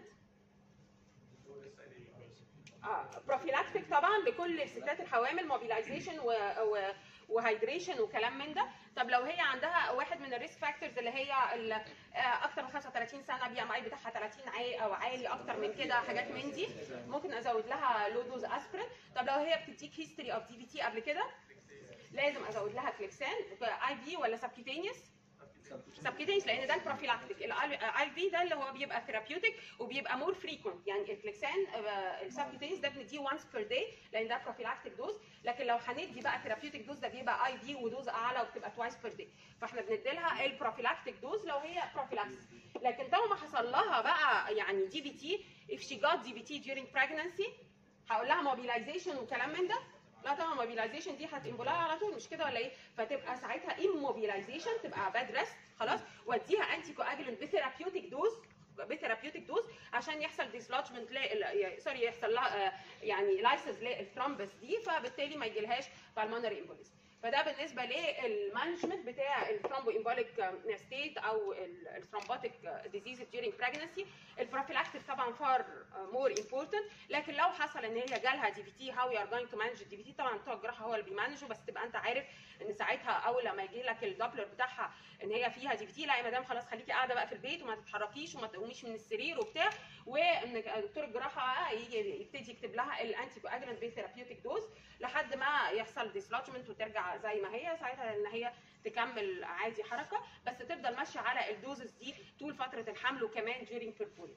بروفيلاكتيك طبعا لكل الستات الحوامل موبيلايزيشن و, و وهيدريشن وكلام من ده طب لو هي عندها واحد من الريسك فاكتورز اللي هي ال- آه، اكتر من 35 سنه بي ام اي بتاعها 30 عالي او عالي اكتر من كده حاجات من دي ممكن ازود لها لو دوز اسبرين طب لو هي بتديك هيستوري اوف دي في تي قبل كده لازم ازود لها كليكسان اي في ولا سبكيتينيوس سبكيتينيوس لان ده البروفيلاكتيك الاي في ده اللي هو بيبقى ثيرابيوتيك وبيبقى مور فريكونت يعني الكليكسان السبكيتينيوس ده بنديه وانس بير داي لان ده بروفيلاكتيك دوز لكن لو هندي بقى ثيرابيوتيك دوز ده بيبقى اي في ودوز اعلى وبتبقى توايس بير داي فاحنا بندي لها البروفيلاكتيك دوز لو هي بروفيلاكسيس لكن طالما ما حصل لها بقى يعني دي في تي if she got دي في تي during pregnancy هقول لها موبيلايزيشن وكلام من ده لا طبعا موبيلايزيشن دي هتنبلها على طول مش كده ولا ايه فتبقى ساعتها immobilization تبقى باد ريست خلاص واديها انتي كواجولنت بثيرابيوتيك دوز بثيرابيوتيك دوز عشان يحصل ديسلوجمنت سوري يحصل لها آه، يعني لايسز للثرومبس دي فبالتالي ما يجيلهاش بالمونري امبوليزم فده بالنسبه للمانجمنت بتاع الثرومبو امبوليك ستيت او الثرومبوتيك ديزيز during pregnancy البروفيلاكتيك طبعا فار مور امبورتنت لكن لو حصل ان هي جالها دي في تي هاو يو ار جوينج تو مانج الدي في تي طبعا بتوع الجراحه هو اللي بيمانجوا بس تبقى انت عارف ان ساعتها اول لما يجي لك الدوبلر بتاعها ان هي فيها دي في تي لا يا مدام خلاص خليكي قاعده بقى في البيت وما تتحركيش وما تقوميش من السرير وبتاع وان دكتور الجراحه يجي يبتدي يكتب لها الانتي كواجلنت بثيرابيوتيك دوز لحد ما يحصل ديسلوجمنت وترجع زي ما هي ساعتها ان هي تكمل عادي حركه بس تفضل ماشيه على الدوزز دي طول فتره الحمل وكمان during perfusion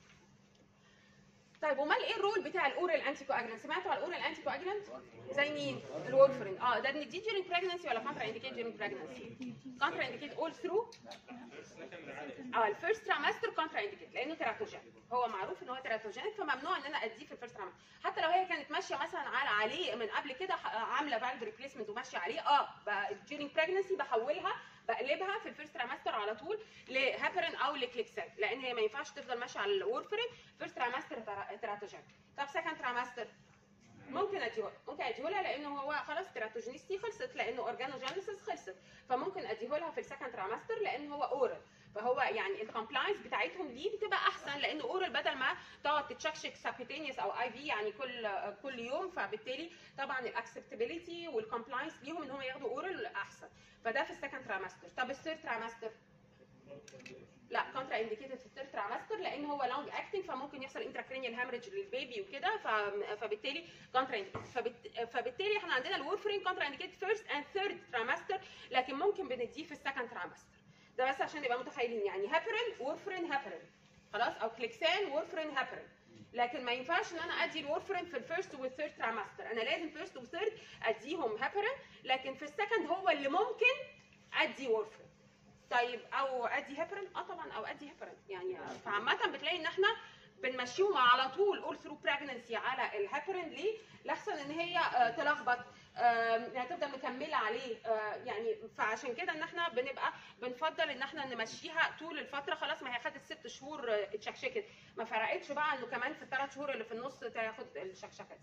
طيب امال ايه الرول بتاع الاورال انتي كواجلنت سمعتوا على الاورال انتي كواجلنت زي مين الورفرين اه ده نديه during pregnancy ولا كونترا انديكيت during pregnancy كونترا انديكيت all through اه الفيرست ترامستر كونترا انديكيت لانه تيراتوجين هو معروف ان هو تيراتوجينيك فممنوع ان انا اديه في الفيرست ترامستر حتى لو هي كانت ماشيه مثلا على عليه من قبل كده ح- عامله فالف ريبليسمنت وماشيه عليه اه during pregnancy بحولها بقلبها في الفيرست ترامستر على طول لهابرين او لكليكسان لان هي ما ينفعش تفضل ماشيه على الورفرين فيرست ترامستر تيراتوجين طب سكند ترامستر ممكن اديه ممكن اديهولها لانه هو خلاص تيراتوجينيستي خلصت لانه اورجانوجينيسيس خلصت فممكن اديهولها في السكند ترامستر لان هو اورال فهو يعني الكومبلاينس بتاعتهم ليه بتبقى احسن لانه اورال بدل ما تقعد تتشكشك سابيتينيوس او اي في يعني كل كل يوم فبالتالي طبعا الاكسبتابيلتي والكومبلاينس ليهم ان هم ياخدوا اورال احسن فده في السكند ترامستر طب الثيرد ترامستر لا كونترا انديكيتد في الثيرد ترامستر لان هو لونج اكتنج فممكن يحصل انتراكرينيال هامرج للبيبي وكده ف- فبالتالي كونترا انديكيتد فبت- فبالتالي احنا عندنا الورفرين كونترا انديكيتد فيرست اند ثيرد ترامستر لكن ممكن بنديه في السكند ترامستر ده بس عشان نبقى متخيلين يعني هابرين وورفرين هابرين خلاص او كليكسان وورفرين هابرين لكن ما ينفعش ان انا ادي الورفرين في الفيرست والثيرد ترامستر انا لازم فيرست وثيرد اديهم هابرين لكن في السكند هو اللي ممكن ادي وورفرين طيب او ادي هيبرين اه طبعا او ادي هيبرين يعني فعامه بتلاقي ان احنا بنمشيهم على طول اول ثرو بريجننسي على الهيبرين ليه؟ لاحسن ان هي آه، تلخبط آه، يعني تفضل مكمله عليه آه، يعني فعشان كده ان احنا بنبقى بنفضل ان احنا نمشيها طول الفتره خلاص ما هي خدت ست شهور آه، اتشكشكت ما فرقتش بقى انه كمان في الثلاث شهور اللي في النص تاخد الشكشكه دي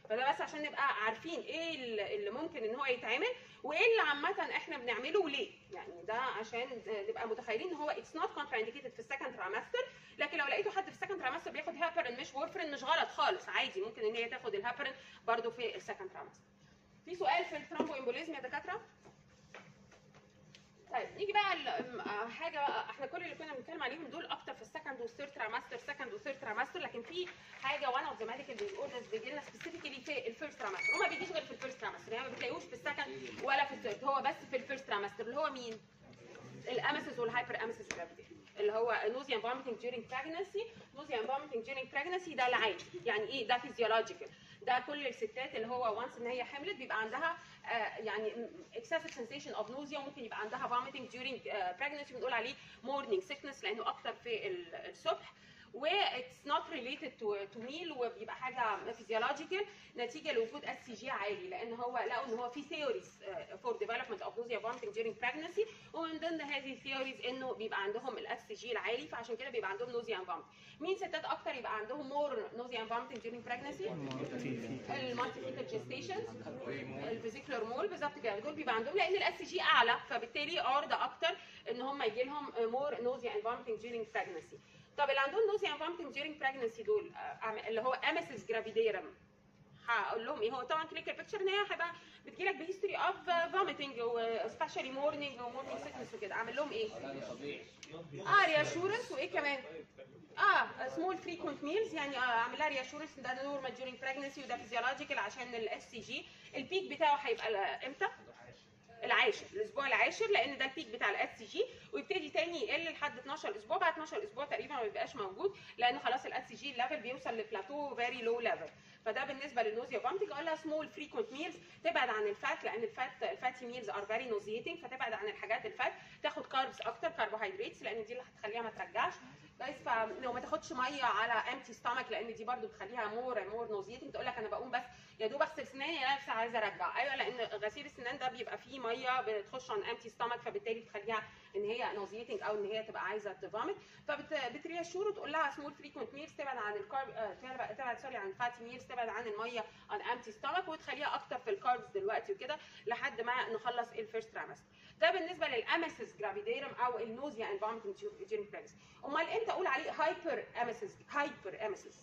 فده بس عشان نبقى عارفين ايه اللي اللي ممكن ان هو يتعمل وايه اللي عامه احنا بنعمله وليه يعني ده عشان نبقى متخيلين ان هو اتس نوت كونترا انديكيتد في السكند ترامستر لكن لو لقيتوا حد في السكند ترامستر بياخد هابرين مش وورفرين مش غلط خالص عادي ممكن ان هي تاخد الهابرين برضو في السكند ترامستر في سؤال في الثرومبو امبوليزم يا دكاتره طيب نيجي بقى ل- م- حاجه بقى احنا كل اللي كنا بنتكلم عليهم دول اكتر في السكند والثيرد ترامستر سكند وثيرد ترامستر لكن في حاجه وانا اوف ذا ميديكال بيقول بيجي لنا سبيسيفيكلي في الفيرست ترامستر وما بيجيش غير في الفيرست ترامستر يعني ما بتلاقيهوش في السكند ولا في الثيرد هو بس في الفيرست ترامستر اللي هو مين؟ الامسس والهايبر امسس جرافيتي اللي هو نوزيا and vomiting during pregnancy نوزيا and vomiting during pregnancy ده العادي يعني ايه ده physiological ده كل الستات اللي هو وانس ان هي حملت بيبقى عندها آه، يعني excessive sensation of nausea وممكن يبقى عندها vomiting during آه، pregnancy بنقول عليه morning sickness لانه اكتر في ال- الصبح و it's not related to to meal وبيبقى حاجه physiological نتيجه لوجود اس سي جي عالي لان هو لقوا ان هو في theories آه، for development of nausea vomiting during pregnancy ومن ضمن هذه الثيوريز انه بيبقى عندهم الاس سي جي العالي فعشان كده بيبقى عندهم نوزيا اند vomiting مين ستات اكتر يبقى عندهم مور نوزيا اند vomiting during pregnancy المالتي فيتال جيستيشن الفيزيكولار مول بالظبط كده دول بيبقى عندهم لان الاس جي اعلى فبالتالي عرضه اكتر ان هم يجي لهم مور نوزيا اند vomiting during pregnancy طب اللي عندهم نوزيا اند vomiting during pregnancy دول آه، اللي هو امسس جرافيديرم هقول لهم ايه هو طبعا كلينيكال بيكتشر ان هي هيبقى بتجيلك بهيستوري اوف فوميتنج وسبيشالي مورنينج ومورنينج سيكنس وكده اعمل لهم ايه؟ اه رياشورنس وايه كمان؟ اه سمول فريكونت ميلز يعني آه، اعمل لها رياشورنس ده نورمال during pregnancy وده فيزيولوجيكال عشان الاس سي جي البيك بتاعه هيبقى ل- امتى؟ العاشر الاسبوع العاشر لان ده البيك بتاع الاس سي جي ويبتدي تاني يقل لحد 12 اسبوع بعد 12 اسبوع تقريبا ما بيبقاش موجود لان خلاص الاس سي جي الليفل بيوصل لبلاتو فيري لو ليفل فده بالنسبه للنوزيا فامتنج اقول لها سمول فريكونت ميلز تبعد عن الفات لان الفات الفاتي ميلز ار فيري نوزيتنج فتبعد عن الحاجات الفات تاخد كاربس اكتر كربوهيدراتس لان دي اللي هتخليها ما ترجعش كويس فلو ما تاخدش ميه على امتي ستامك لان دي برضو بتخليها مور مور نوزيتنج تقول لك انا بقوم بس يا دوب اغسل سناني انا نفسي عايزه ارجع ايوه لان غسيل السنان ده بيبقى فيه ميه بتخش عن امتي ستامك فبالتالي بتخليها ان هي نوزيتنج او ان هي تبقى عايزه تفامت فبتريشور وتقول لها سمول فريكونت ميلز تبعد عن الكارب آه، تبعد تبعد سوري عن الفاتي ميلز تبعد عن الميه عن امتي ستامك وتخليها اكتر في الكاربس دلوقتي وكده لحد ما نخلص الفيرست ترامستر ده بالنسبه للامسس جرافيديرم او النوزيا اند فوميتنج during pregnancy امال امتى اقول عليه هايبر امسس هايبر امسس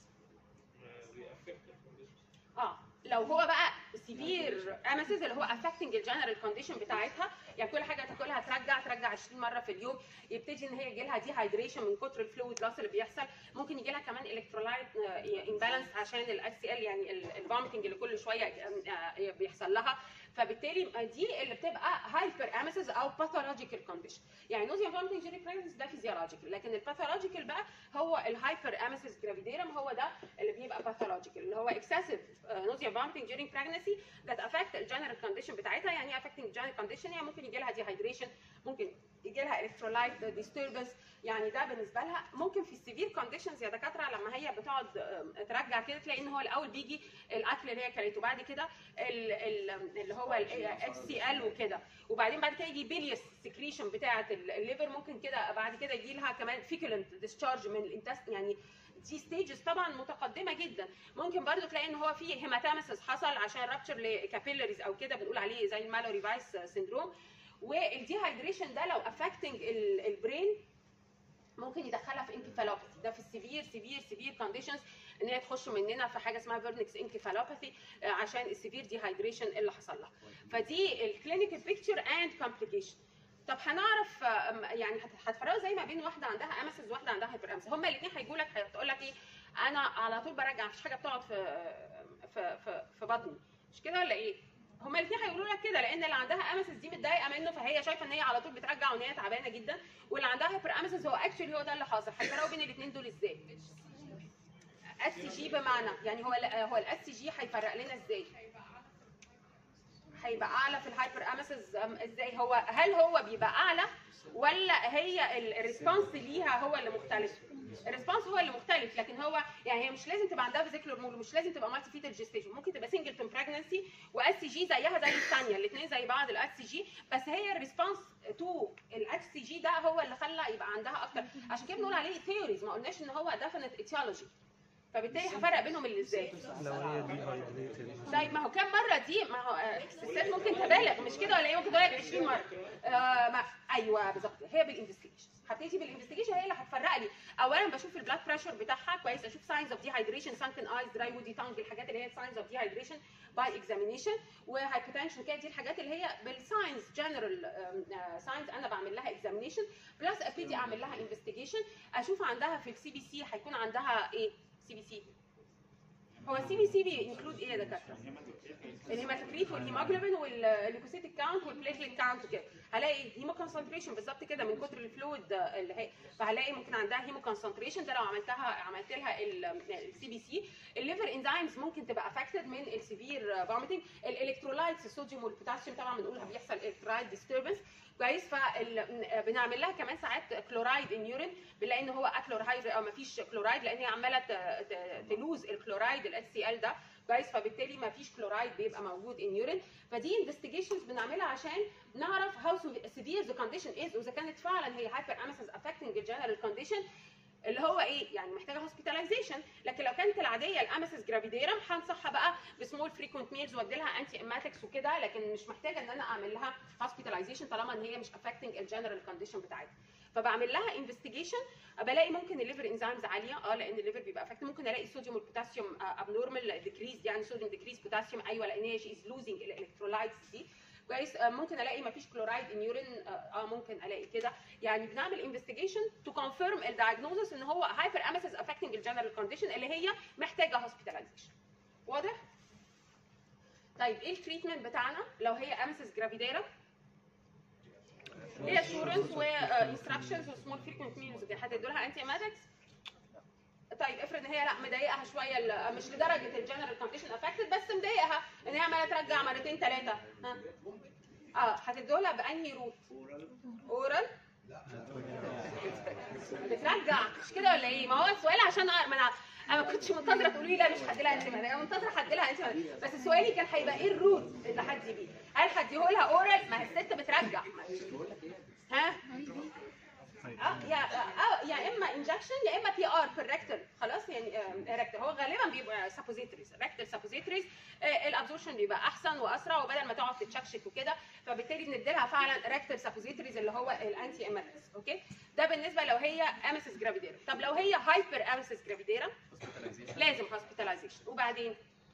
اه لو هو بقى سيفير امسز اللي هو افكتنج الجنرال كونديشن بتاعتها يعني كل حاجه تاكلها ترجع ترجع 20 مره في اليوم يبتدي ان هي يجي لها دي هايدريشن من كتر الفلويد لاس اللي بيحصل ممكن يجي لها كمان الكترولايت امبالانس عشان الاس سي ال يعني الفوميتنج اللي كل شويه آه، آه، بيحصل لها فبالتالي دي اللي بتبقى هايبر امسز او باثولوجيكال كونديشن يعني نوزيا فوميتنج جيري بريجنس ده فيزيولوجيكال لكن الباثولوجيكال بقى هو الهايبر امسز جرافيديرم هو ده اللي بيبقى باثولوجيكال اللي هو اكسسيف نوزيا vomiting during pregnancy that affect الجنرال كونديشن بتاعتها يعني ايه affecting general condition يعني ممكن يجي لها dehydration ممكن يجي لها electrolyte disturbance يعني ده بالنسبه لها ممكن في السيفير كونديشنز يا دكاتره لما هي بتقعد آم، ترجع كده تلاقي ان هو الاول بيجي الاكل اللي هي كلته بعد كده ال- ال- اللي هو الاتش سي ال وكده وبعدين بعد كده يجي بيليوس سكريشن بتاعه الليفر ممكن كده بعد كده يجي لها كمان فيكولنت ديسشارج من الانتست يعني دي ستيجز طبعا متقدمه جدا ممكن برضو تلاقي ان هو في هيماتامسس حصل عشان رابتشر لكابيلاريز او كده بنقول عليه زي المالوري فايس سيندروم والديهايدريشن ده لو افكتنج البرين ممكن يدخلها في انكفالوباثي ده في السيفير سيفير سيفير كونديشنز ان هي تخش مننا في حاجه اسمها فيرنكس انكفالوباثي عشان السيفير ديهايدريشن اللي حصل لها فدي الكلينيكال بيكتشر اند كومبليكيشن طب هنعرف آم، يعني هت- هتفرقوا زي ما بين واحده عندها امسز وواحده عندها هايبر امسز هما الاثنين هيجوا لك هتقول لك ايه انا على طول برجع مفيش حاجه بتقعد في في في, في بطني مش كده ولا ايه هما الاثنين هيقولوا لك كده لان اللي عندها امسس دي متضايقه منه فهي شايفه ان هي على طول بترجع وان هي تعبانه جدا واللي عندها هايبر امسس هو اكشولي هو ده اللي حاصل هيفرقوا بين الاثنين دول ازاي اس جي بمعنى يعني هو هو الاس جي هيفرق لنا ازاي هيبقى اعلى في الهايبر امسز ازاي هو هل هو بيبقى اعلى ولا هي الريسبونس ليها هو اللي مختلف الريسبونس هو اللي مختلف لكن هو يعني هي مش لازم تبقى عندها فيزيكولار مول مش لازم تبقى مالتي فيتال جيستيشن ممكن تبقى سنجل بريجنسي واس جي زيها زي الثانيه الاثنين زي بعض الاس جي بس هي الريسبونس تو الاس جي ده هو اللي خلى يبقى عندها اكتر عشان كده بنقول عليه ثيوريز ما قلناش ان هو ديفينيت ايتيولوجي فبالتالي هفرق بينهم اللي ازاي لو هي دي هايدريتد طيب ما هو كام مره دي ما هو آه، اكسسات ممكن تبالغ مش كده ولا ايه ممكن تقول لك 20 مره آه ما ايوه بالظبط هي بالانفستيجيشن هبتدي بالانفستيجيشن هي اللي هتفرق لي اولا بشوف البلاد بريشر بتاعها كويس اشوف ساينز اوف ديهايدريشن سانكن ايز دراي وودي تانج الحاجات اللي هي ساينز اوف ديهايدريشن باي اكزامينيشن وهايبوتنشن كده دي الحاجات اللي هي بالساينز جنرال ساينز انا بعمل لها اكزامينيشن بلس ابتدي اعمل لها انفستيجيشن اشوف عندها في السي بي سي هيكون عندها ايه سي بي سي هو السي بي سي بينكلود ايه يا دكاتره؟ الهيماتوكريت والهيموجلوبين والليكوسيتيك كاونت والبليتليت كاونت وكده هلاقي هيمو كونسنتريشن بالظبط كده من كتر الفلويد اللي هي فهلاقي ممكن عندها هيمو كونسنتريشن ده لو عملتها عملت لها السي بي سي الليفر انزيمز ممكن تبقى افكتد من السيفير فوميتنج الالكترولايتس الصوديوم والبوتاسيوم طبعا بنقول بيحصل الكترولايت ديستربنس كويس فبنعمل لها كمان ساعات كلورايد ان يورين بنلاقي ان هو اكلورايد او ما فيش كلورايد لان هي عماله ت- ت- تلوز الكلورايد الاتش سي ال ده كويس فبالتالي ما فيش كلورايد بيبقى موجود ان يورين فدي انفستيجيشنز بنعملها عشان نعرف هاو سيفير ذا كونديشن از واذا كانت فعلا هي هايبر امسز افكتنج الجنرال كونديشن اللي هو ايه يعني محتاجه هوسبيتاليزيشن لكن لو كانت العاديه الامسس جرافيديرم هنصحها بقى بسمول فريكونت ميلز وادي لها انتي اماتكس وكده لكن مش محتاجه ان انا اعمل لها هوسبيتاليزيشن طالما ان هي مش افكتنج الجنرال كونديشن بتاعتها فبعمل لها انفستيجيشن بلاقي ممكن الليفر انزيمز عاليه اه لان الليفر بيبقى افكت ممكن الاقي الصوديوم والبوتاسيوم ابنورمال ديكريز يعني صوديوم ديكريز بوتاسيوم ايوه لان هي شي از لوزنج الالكترولايتس دي كويس آه، ممكن الاقي ما فيش كلورايد ان يورين اه ممكن الاقي كده يعني بنعمل انفستيجيشن تو كونفيرم الدايجنوزس ان هو هايبر امسس افكتنج الجنرال كونديشن اللي هي محتاجه هوسبيتاليزيشن واضح طيب ايه التريتمنت بتاعنا لو هي امسس جرافيديرا هي اشورنس وانستراكشنز وسمول فريكونت ميلز وكده هتدوا لها انتي اماتكس طيب افرض ان هي لا مضايقها شويه ال- مش لدرجه الجنرال كونديشن افكتد بس مضايقها ان هي عماله ترجع مرتين ثلاثه ها اه هتدوا لها بانهي روت اورال بترجع مش كده ولا ايه ما هو السؤال عشان أ- ما انا انا ما كنتش منتظره تقولي لي لا مش هدي لها انتي انا منتظره هدي لها انتي بس سؤالي كان هيبقى ايه الروت اللي هدي بيه هل هديه لها اورال ما هي الست بترجع ها اه يا اه يا اما انجكشن يا اما بي ار في الريكتال خلاص يعني ريكتال هو غالبا بيبقى سابوزيتريز ريكتال سابوزيتريز الابزورشن بيبقى احسن واسرع وبدل ما تقعد تتشكشك وكده فبالتالي بندي لها فعلا ريكتال سابوزيتريز اللي هو الانتي اماتكس اوكي ده بالنسبه لو هي امسس جرافيديرا طب لو هي هايبر امسس جرافيديرا لازم هوسبيتاليزيشن وبعدين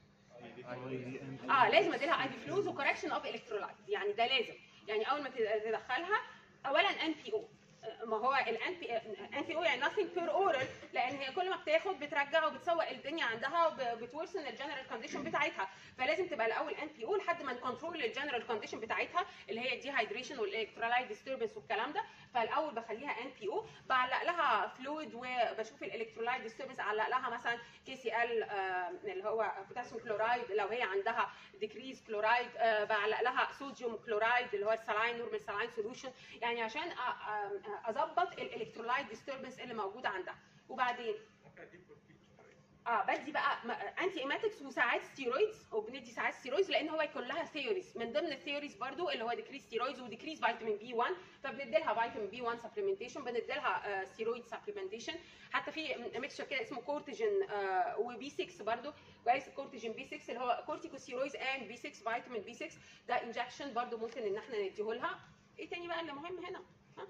اه لازم ادي لها اي بي فلوز وكوركشن اوف الكترولايت يعني ده لازم يعني اول ما تدخلها اولا ان بي او ما هو الان بي ان بي او يعني nothing بير اورال لان هي كل ما بتاخد بترجع وبتسوق الدنيا عندها وبتورسن الجنرال كونديشن بتاعتها فلازم تبقى الاول ان بي او لحد ما نكنترول الجنرال كونديشن بتاعتها اللي هي الديهايدريشن والالكترولايت ديستربنس والكلام ده فالاول بخليها ان بي او بعلق لها فلويد وبشوف الالكترولايت ديستربنس اعلق لها مثلا كي سي ال اللي هو بوتاسيوم كلورايد لو هي عندها ديكريز كلورايد آه، بعلق لها صوديوم كلورايد اللي هو السلاين نورمال سلاين سوليوشن يعني عشان أ- أ- اظبط الالكترولايت ديستربنس اللي موجوده عندها وبعدين ممكن اديك كورتيكوستيرويد اه بدي بقى انتي ايماتكس وساعات ستيرويدز وبندي ساعات ستيرويدز لان هو يكون لها ثيوريز من ضمن الثيوريز برضو اللي هو ديكريز ستيرويدز وديكريز فيتامين بي 1 فبندي لها فيتامين بي 1 سبلمنتيشن بندي لها ستيرويد سبلمنتيشن حتى في ميكشر كده اسمه كورتيجين وبي 6 برضو كويس كورتيجين بي 6 اللي هو كورتيكوستيرويدز اند بي 6 فيتامين بي 6 ده انجكشن برضو ممكن ان احنا نديه لها ايه تاني بقى اللي مهم هنا ها؟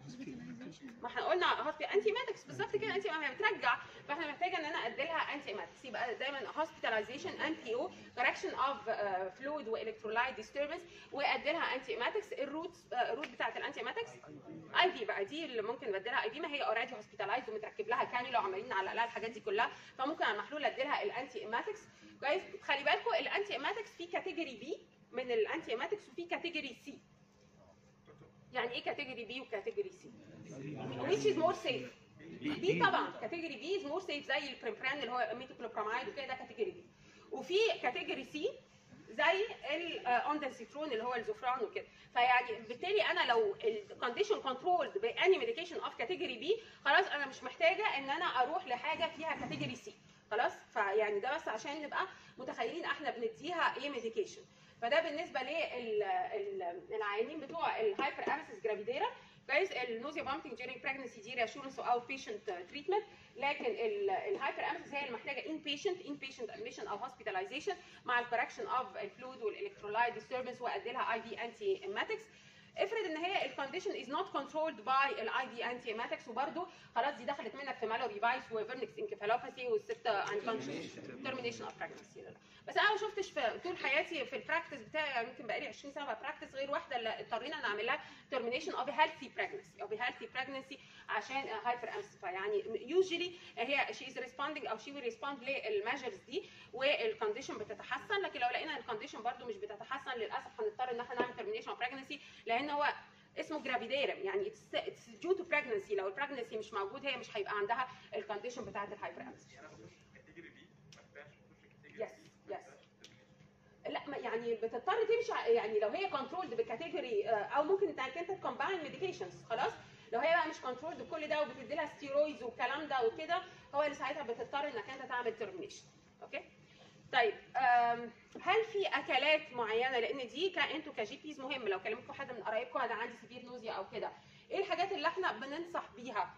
ما احنا قلنا هوسبي انتي ماتكس بالظبط كده انتي ما بترجع فاحنا محتاجه ان انا ادي لها انتي ماتكس يبقى دايما هوسبيتاليزيشن ان بي او كوركشن اوف فلويد والكترولايت ديستربنس وادي لها انتي ماتكس الروت الروت بتاعت الانتي ماتكس اي في بقى دي اللي ممكن بدي لها اي في ما هي اوريدي هوسبيتالايز ومتركب لها كانيولا وعمالين نعلق لها الحاجات دي كلها فممكن على المحلول ادي لها الانتي ايماتكس كويس خلي بالكم الانتي ايماتكس في كاتيجوري بي من الانتي ايماتكس وفي كاتيجوري سي يعني ايه كاتيجوري بي وكاتيجوري سي which is more safe بي طبعا كاتيجوري بي از مور سيف زي البريمبران اللي هو ميتوكلوبراميد وكده ده كاتيجوري بي وفي كاتيجوري سي زي الاوندنسيترون اللي هو الزفران وكده فيعني بالتالي انا لو الكونديشن كنترولد باني ميديكيشن اوف كاتيجوري بي خلاص انا مش محتاجه ان انا اروح لحاجه فيها كاتيجوري سي خلاص فيعني ده بس عشان نبقى متخيلين احنا بنديها ايه ميديكيشن فده بالنسبه للعيانين بتوع الهايبر امسس جرافيديرا كويس النوزيا فومتنج during pregnancy دي reassurance او patient treatment لكن الهايبر امسس هي اللي محتاجه ان بيشنت ان بيشنت ادميشن او hospitalization مع الكوركشن اوف الفلويد والالكترولايت disturbance وادي لها اي في انتي اماتكس افرض ان هي الكونديشن از نوت كنترولد باي الاي في انتي اماتكس وبرده خلاص دي دخلت منك في مالوري فايس وفيرنكس انكفالوباثي والست انكونشس ترمينيشن اوف pregnancy لا لا. بس انا ما شفتش في طول حياتي في البراكتس بتاعي يمكن بقالي 20 سنه براكتس غير واحده اللي اضطرينا نعمل لها termination of a healthy pregnancy of a healthy pregnancy عشان هايبر امسفا يعني يوجولي هي she is responding او she will respond للميجرز دي والكونديشن بتتحسن لكن لو لقينا الكونديشن برده مش بتتحسن للاسف هنضطر ان احنا نعمل termination of pregnancy لان هو اسمه جرافيديرم يعني اتس ديو تو pregnancy لو البريجنسي مش موجود هي مش هيبقى عندها الكونديشن بتاعت الهايبر امسفا يعني انا بخش كاتيجوري بي ما ينفعش اخش كاتيجوري يس يس لا ما- يعني بتضطر تمشي ع- يعني لو هي كنترولد بكاتيجوري او ممكن انك انت تكومباين ميديكيشنز خلاص لو هي بقى مش كنترولد بكل ده وبتدي لها ستيرويدز والكلام ده وكده هو اللي ساعتها بتضطر انك انت تعمل ترمينيشن اوكي طيب أم، هل في اكلات معينه لان دي كانتوا كجي بيز مهم لو كلمتكم حد من قرايبكم انا عندي سيفير نوزيا او كده ايه الحاجات اللي احنا بننصح بيها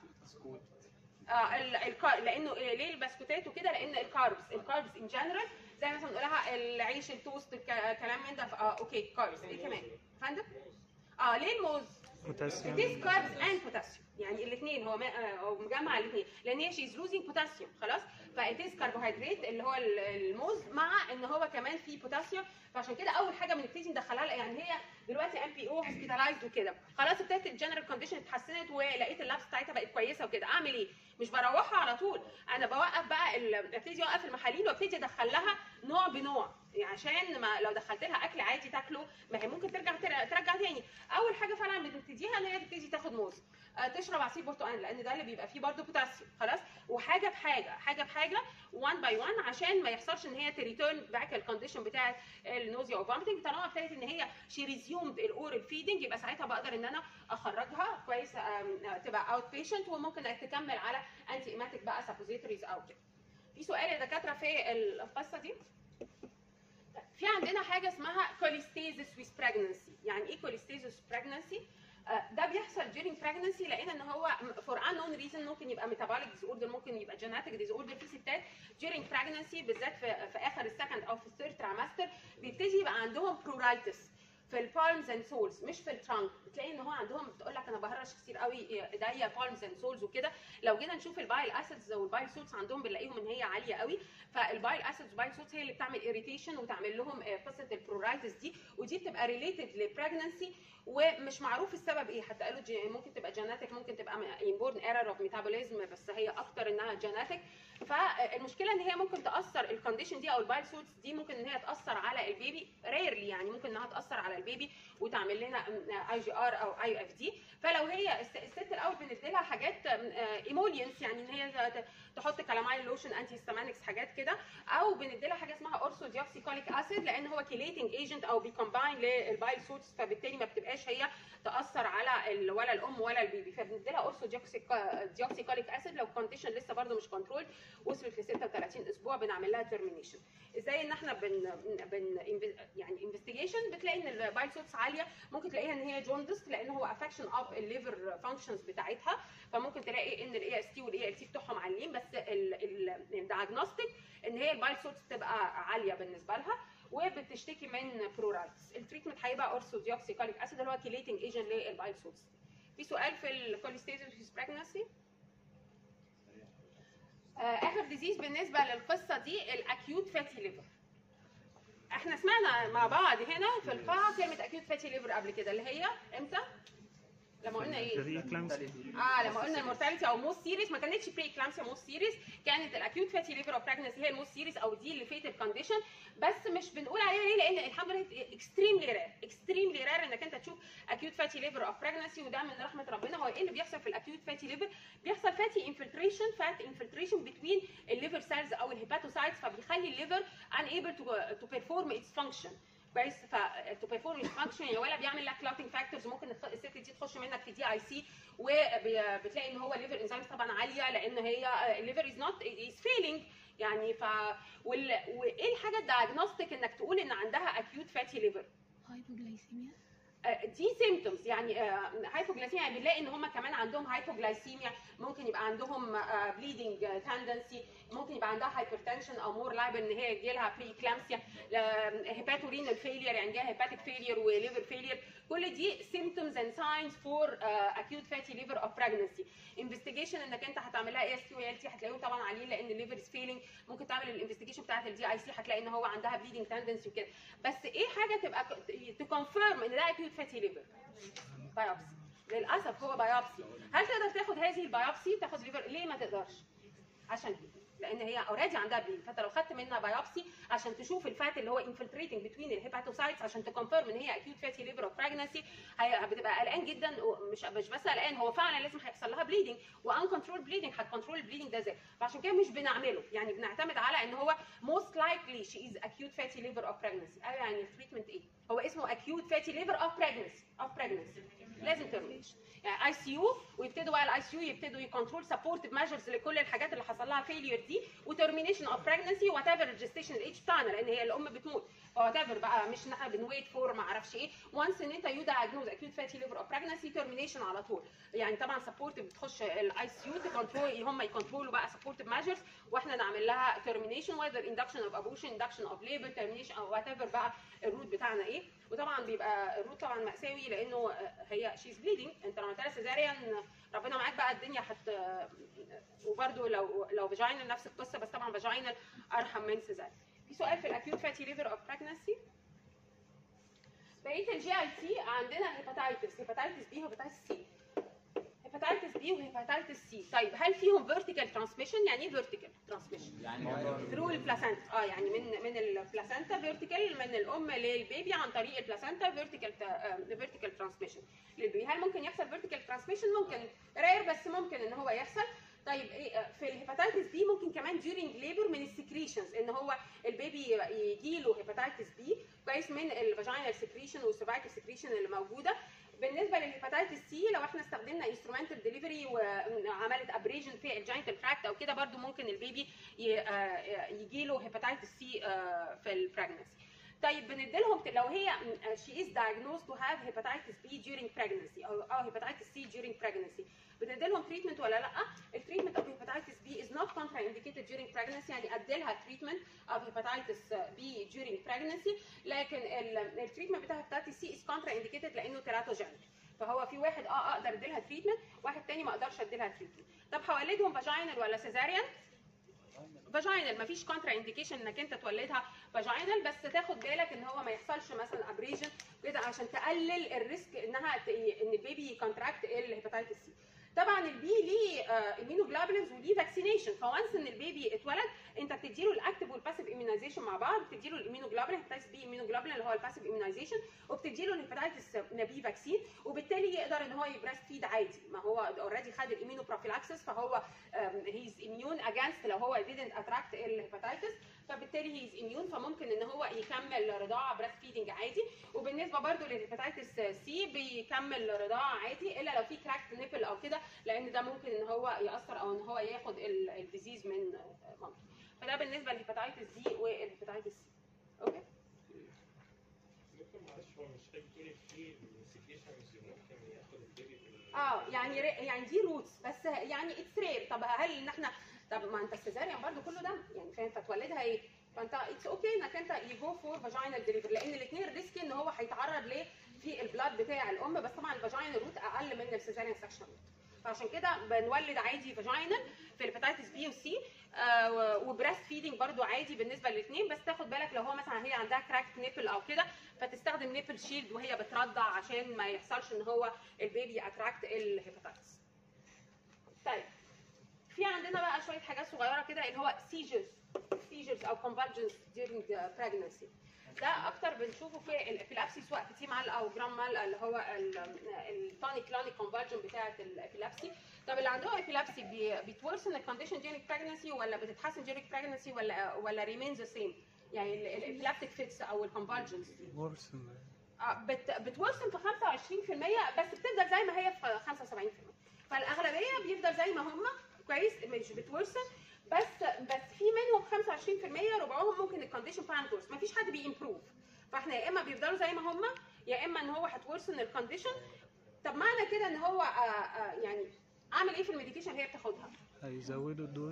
آه ال- الكار... لانه إيه ليه البسكوتات وكده لان الكاربس الكاربس ان جنرال زي مثلا نقولها العيش التوست الك- كلام من ده ف- اه اوكي كاربس ايه كمان فندم اه ليه الموز بوتاسيوم It is carbs and potassium يعني الاثنين هو ما آه، هو مجمع الاثنين لان هي شيز لوزينج بوتاسيوم خلاص فايت از كربوهيدرات اللي هو ال- الموز مع ان هو كمان فيه بوتاسيوم فعشان كده اول حاجه بنبتدي ندخلها لها يعني هي دلوقتي ام بي او هوسبيتالايزد وكده خلاص ابتدت الجنرال كونديشن اتحسنت ولقيت اللابس بتاعتها بقت كويسه وكده اعمل ايه؟ مش بروحها على طول انا بوقف بقى ال- ابتدي اوقف المحاليل وابتدي ادخل لها نوع بنوع يعني عشان ما لو دخلت لها اكل عادي تاكله ما هي ممكن ترجع تر- ترجع تاني اول حاجه فعلا بنبتديها ان هي تبتدي تاخد موز آه، تشرب عصير برتقال لان ده اللي بيبقى فيه برضه بوتاسيوم خلاص وحاجه بحاجه حاجه بحاجه 1 باي 1 عشان ما يحصلش ان هي تريتيرن باك الكونديشن بتاعه النوزيا وفومتنج طالما ابتدت ان هي شي ريزيومد الاورال فيدنج يبقى ساعتها بقدر ان انا اخرجها كويس آم، آه، تبقى اوت بيشنت وممكن تكمل على انتي ايماتيك بقى سابوزيتوريز او كده في سؤال يا دكاتره في القصه دي في عندنا حاجه اسمها كوليستيزس ويز pregnancy يعني ايه كوليستيزس pregnancy آه، ده بيحصل during pregnancy لقينا ان هو for unknown reason ممكن يبقى metabolic disorder ممكن يبقى genetic disorder في ستات during pregnancy بالذات في, في اخر السكند او في الثيرد trimester بيبتدي يبقى عندهم pruritus في البالمز اند سولز مش في الترانك بتلاقي ان هو عندهم بتقول لك انا بهرش كتير قوي ايديا بالمز اند سولز وكده لو جينا نشوف البايل اسيدز والبايل سولز عندهم بنلاقيهم ان هي عاليه قوي فالبايل اسيدز والبايل سولز هي اللي بتعمل اريتيشن وتعمل لهم آه، قصه البرورايتس دي ودي بتبقى ريليتد لبريجنسي ومش معروف السبب ايه حتى قالوا جي- ممكن تبقى جيناتيك ممكن تبقى انبورن ايرور اوف ميتابوليزم بس هي اكتر انها جيناتيك فالمشكله ان هي ممكن تاثر الكونديشن دي او البايل سولز دي ممكن ان هي تاثر على البيبي ريرلي يعني ممكن انها تاثر على البيبي وتعمل لنا اي جي ار او اي اف دي فلو هي الس- الست الاول بندي لها حاجات ايمولينس يعني ان هي ت- تحط كلاماين لوشن انتي هيستامينكس حاجات كده او بندي لها حاجه اسمها اورثو ديوكسيكوليك اسيد لان هو كيليتنج ايجنت او بيكومباين للبايل سولز فبالتالي ما بتبقاش هي تاثر على ال- ولا الام ولا البيبي فبندي لها اورثو ديوكسيكوليك اسيد لو الكونديشن لسه برده مش كنترول وصلت ل 36 اسبوع بنعمل لها ترمينيشن ازاي ان احنا بن بن يعني انفستيجيشن بتلاقي ان البايل سولز عاليه ممكن تلاقيها ان هي جوندس لان هو افكشن اوف الليفر فانكشنز بتاعتها فممكن تلاقي ان الاي اس تي والاي ال تي بتوعهم عاليين بس الديagnostic ان هي البايل سولز بتبقى عاليه بالنسبه لها وبتشتكي من برورايتس التريتمنت هيبقى اورثو ديوكسيكوليك اسيد اللي هو كيليتنج ايجنت للبايل سولز في سؤال في الكوليستيزيس في بريجنسي اخر ديزيز بالنسبه للقصه دي الاكيوت فاتي ليفر احنا سمعنا مع بعض هنا في القاعه كلمه اكيوت فاتي ليفر قبل كده اللي هي امتى لما قلنا ايه اه لما قلنا المورتاليتي او موست سيريس ما كانتش بري كلامسيا موست سيريس كانت الاكيوت فاتي ليفر اوف بريجنسي هي الموست سيريس او دي اللي فيتال كونديشن بس مش بنقول عليها ليه لان الحمد لله اكستريملي رير اكستريملي رير انك انت تشوف اكيوت فاتي ليفر اوف بريجنسي وده من رحمه ربنا هو ايه اللي بيحصل في الاكيوت فاتي ليفر بيحصل فاتي انفلتريشن فات انفلتريشن بتوين الليفر سيلز او الهيباتوسايتس فبيخلي الليفر unable to to perform its function كويس ف تو بيرفورم فانكشن يا ولا بيعمل لك كلوتنج فاكتورز ممكن الخ- الست دي تخش منك في دي اي سي وبتلاقي ان هو الليفر انزيمز طبعا عاليه لان هي الليفر از نوت از فيلينج يعني ف وال... وايه الحاجه الدايجنوستيك انك تقول ان عندها اكيوت فاتي ليفر هايبوجلايسيميا دي سيمتومز يعني هايبوجلايسيميا يعني بنلاقي ان هم كمان عندهم هايبوجلايسيميا ممكن يبقى عندهم بليدنج تندنسي ممكن يبقى عندها هايبرتنشن او مور لايبل ان هي يجي لها بري كلامسيا هيباتورينال فيلير يعني جاها هيباتيك فيلير وليفر فيلير كل دي symptoms and signs for uh, acute fatty liver of pregnancy investigation انك انت هتعمل لها اس كيو ال تي هتلاقيهم طبعا عاليين لان الليفر از فيلينج ممكن تعمل الانفستيجيشن بتاعت الدي اي سي هتلاقي ان هو عندها bleeding tendency وكده بس ايه حاجه تبقى تكونفيرم ان ده acute fatty liver بايوبسي للاسف هو بايوبسي هل تقدر تاخد هذه البايوبسي تاخد ليفر ليه ما تقدرش عشان كده لان هي اوريدي عندها بليد فانت لو خدت منها بايوبسي عشان تشوف الفات اللي هو انفلتريتنج بتوين الهيباتوسايتس عشان تكونفيرم ان هي اكيوت فاتي ليفر اوف بريجنسي بتبقى قلقان جدا ومش مش بس قلقان هو فعلا لازم هيحصل لها بليدنج وان كنترول بليدنج هتكنترول البليدنج ده ازاي فعشان كده مش بنعمله يعني بنعتمد على ان هو موست لايكلي شي از اكيوت فاتي ليفر اوف بريجنسي ايوه يعني التريتمنت ايه هو اسمه اكيوت فاتي ليفر اوف بريجنسي اوف بريجنسي لازم ترميشن يعني اي سي يو ويبتدوا بقى الاي سي يو يبتدوا يكنترول سبورتيف ميجرز لكل الحاجات اللي حصل لها فيلير دي وترمينيشن اوف بريجنسي وات ايفر الجستيشن الايج بتاعنا لان هي الام بتموت فوات ايفر بقى مش ان احنا بنويت فور ما اعرفش ايه وانس ان انت يو دايجنوز اكيوت فاتي ليفر اوف بريجنسي ترمينيشن على طول يعني طبعا سبورتيف بتخش الاي سي يو تكنترول هم يكنترولوا بقى سبورتيف ميجرز واحنا نعمل لها ترمينيشن وذر اندكشن اوف ابوشن اندكشن اوف ليبر ترمينيشن او وات ايفر بقى الروت بتاعنا ايه وطبعا بيبقى الروت طبعا مأساوي لانه هي شيز بليدنج انت لو عملتها سيزاريان ربنا معاك بقى الدنيا هت وبرده لو لو فاجينال نفس القصه بس طبعا فاجينال ارحم من سيزاريان في سؤال في الاكيوت فاتي ليفر اوف بريجنسي بقيه الجي اي تي عندنا هيباتيتس هيباتيتس بي وهيباتيتس سي هيباتيتس بي وهيباتيتس سي طيب هل فيهم فيرتيكال ترانسميشن يعني ايه فيرتيكال ترانسميشن ثرو البلاسنتا اه يعني من من البلاسنتا فيرتيكال من الام للبيبي عن طريق البلاسنتا فيرتيكال فيرتيكال ترانسميشن للبيبي هل ممكن يحصل فيرتيكال ترانسميشن ممكن رير بس ممكن ان هو يحصل طيب إيه في الهيباتيتس بي ممكن كمان during ليبر من السكريشنز ان هو البيبي يجي له هيباتيتس بي كويس من الفاجينال سكريشن والسيرفايكال سكريشن اللي موجوده بالنسبه للهيباتيتس سي لو احنا استخدمنا انسترومنتال ديليفري وعملت ابريجن في الجاينتال تراكت او كده برده ممكن البيبي يجي له هيباتيتس سي في البريجنسي طيب بنديلهم لو هي she is diagnosed to have hepatitis B during pregnancy او او hepatitis C during pregnancy بنديلهم treatment ولا لا؟ التريتمنت of hepatitis B is not contraindicated during pregnancy يعني اديلها treatment of hepatitis B during pregnancy لكن التريتمنت بتاع hepatitis C is contraindicated لانه تيراتوجينيك فهو في واحد اه اقدر اديلها تريتمنت واحد تاني ما اقدرش اديلها تريتمنت طب هولدهم فاجينال ولا سيزاريان؟ فاجينال مفيش كونترا انديكيشن انك انت تولدها فاجينال بس تاخد بالك ان هو ما يحصلش مثلا ابريجن كده عشان تقلل الريسك انها ت... ان البيبي يكونتراكت الهيباتيتس سي طبعا البي ليه اميونوجلوبولينز وليه فاكسينيشن فوانس ان البيبي اتولد انت بتديله الاكتف والباسيف اميونيزيشن مع بعض بتديله الاميونوجلوبولين هيباتيتس بي اميونوجلوبولين اللي هو الباسيف اميونيزيشن وبتديله الهيباتيتس بي فاكسين وبالتالي يقدر ان هو يبريست فيد عادي ما هو اوريدي خد الاميونو بروفيلاكسس فهو هيز اميون اجينست لو هو didn't اتراكت الهيباتيتس فبالتالي هيز اميون فممكن ان هو يكمل رضاعه بريست فيدنج عادي وبالنسبه برده للهيباتيتس سي بيكمل رضاعه عادي الا لو في كراكت نيبل او كده لان ده ممكن ان هو ياثر او ان هو ياخد الديزيز من مامته فده بالنسبه للهيباتيتس دي والهيباتيتس سي اوكي دكتور معلش هو مش حاجه بتقولي في انفستيجيشنز ممكن ياخد البيبي في ال- اه يعني ري- يعني دي روتس بس يعني اتس رير طب هل ان احنا طب ما انت السيزاريان برضو كله دم يعني فاهم فتولدها ايه فانت اتس اوكي انك انت يجو فور فاجينال ديليفري لان الاثنين ريسكي ان هو هيتعرض ليه في البلاد بتاع الام بس طبعا الفاجينال روت اقل من السيزاريان سكشن روت فعشان كده بنولد عادي فاجينال في الهيباتيتس بي وسي آه وبريست فيدنج برضو عادي بالنسبه للاثنين بس تاخد بالك لو هو مثلا هي عندها كراكت نيبل او كده فتستخدم نيبل شيلد وهي بترضع عشان ما يحصلش ان هو البيبي اتراكت الهيباتيتس طيب في عندنا بقى شويه حاجات صغيره كده اللي هو سيجرز سيجرز او convulsions during the pregnancy ده اكتر بنشوفه في ال- في الابسي سواء في مال او جرام مال اللي هو التونيك كلونيك كونفرجن بتاعه الابيلابسي طب اللي عندهم ابيلابسي بيتورسن الكونديشن during pregnancy ولا بتتحسن during pregnancy ولا ولا remains the same يعني الابيلابتيك فيتس او الكونفرجنز worsen آه، بت بتوصل في 25% بس بتفضل زي ما هي في 75% فالاغلبيه بيفضل زي ما هم كويس مش بتورسن بس بس في منهم 25% ربعهم ممكن الكونديشن بتاعهم تورس مفيش حد بيمبروف فاحنا يا اما بيفضلوا زي ما هم يا اما ان هو هتورسن الكونديشن طب معنى كده ان هو آه آه يعني اعمل ايه في الميديكيشن اللي هي بتاخدها هيزودوا الدوز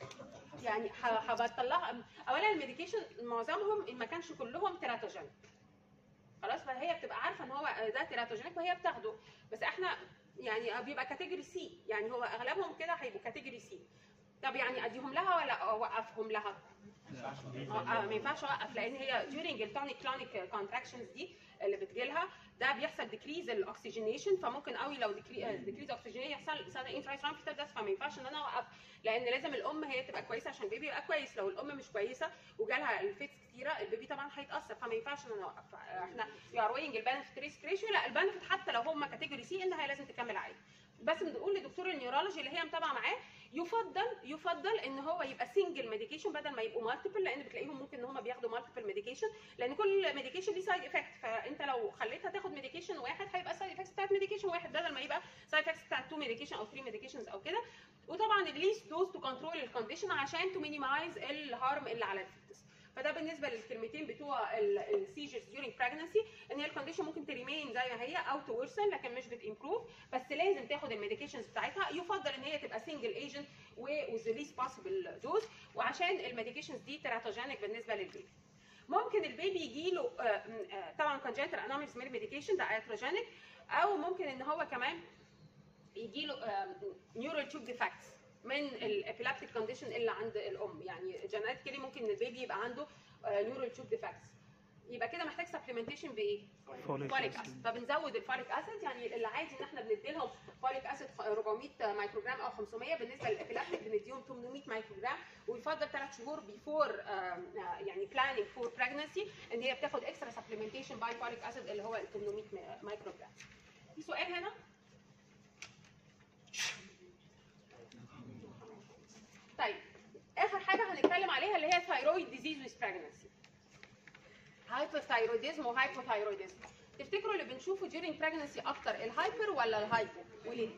يعني ه- هبطلها اولا الميديكيشن معظمهم ان ما كانش كلهم تيراتوجينيك خلاص فهي بتبقى عارفه ان هو ده تيراتوجينيك وهي بتاخده بس احنا يعني بيبقى كاتيجوري سي يعني هو اغلبهم كده هيبقوا كاتيجوري سي طب يعني اديهم لها ولا اوقفهم لها؟ آه، آه، ما ينفعش اوقف لان هي during التونيك كلونيك كونتراكشنز دي اللي بتجيلها ده بيحصل ديكريز الاكسجينيشن فممكن قوي لو ديكريز اكسجينيشن يحصل يحصل انترايترام فيتال داس فما ينفعش ان انا اوقف لان لازم الام هي تبقى كويسه عشان البيبي يبقى كويس لو الام مش كويسه وجالها الفيتس كتيره البيبي طبعا هيتاثر فما ينفعش ان انا اوقف احنا يو ار وينج البنفيت ريسك ريشيو لا البنفيت حتى لو هم كاتيجوري سي ان هي لازم تكمل عادي بس بنقول لدكتور النيورولوجي اللي هي متابعه معاه يفضل يفضل ان هو يبقى سنجل ميديكيشن بدل ما يبقوا مالتيبل لان بتلاقيهم ممكن ان هم بياخدوا مالتيبل ميديكيشن لان كل ميديكيشن ليه سايد افكت فانت لو خليتها تاخد ميديكيشن واحد هيبقى سايد افكتس بتاعت ميديكيشن واحد بدل ما يبقى سايد افكتس بتاعت تو ميديكيشن او 3 ميديكيشنز او كده وطبعا الليست دوز تو كنترول الكونديشن عشان تو مينيمايز الهارم اللي على الفيتس فده بالنسبه للكلمتين بتوع السيجرز during pregnancy ان هي الكونديشن ممكن تريمين زي ما هي او تورسن لكن مش بتimprove بس لازم تاخد الميديكيشنز بتاعتها يفضل ان هي تبقى سنجل ايجنت وذ ليست بوسيبل دوز وعشان الميديكيشنز دي تيراتوجينيك بالنسبه للبيبي ممكن البيبي يجي له طبعا congenital anomalies من الميديكيشن ده اتروجينيك او ممكن ان هو كمان يجي له نيورال تيوب ديفكتس من الابيلابتيك كونديشن اللي عند الام يعني جينيتيكلي ممكن ان البيبي يبقى عنده نيورال تيوب ديفكتس يبقى كده محتاج سبلمنتيشن بايه؟ فوليك فوليك أسيد. اسيد فبنزود الفوليك اسيد يعني العادي ان احنا بندي لهم فوليك اسيد 400 مايكروجرام او 500 بالنسبه للابيلابتيك بنديهم 800 مايكروجرام ويفضل ثلاث شهور بيفور يعني بلاننج فور بريجنسي ان هي بتاخد اكسترا سبلمنتيشن باي فوليك اسيد اللي هو ال 800 مايكروجرام في سؤال هنا؟ طيب اخر حاجه هنتكلم عليها اللي هي ثايرويد ديزيز ويز بريجنسي هايبوثايروديزم وهايبوثايروديزم تفتكروا اللي بنشوفه during pregnancy اكتر الهايبر ولا الهايبو وليه؟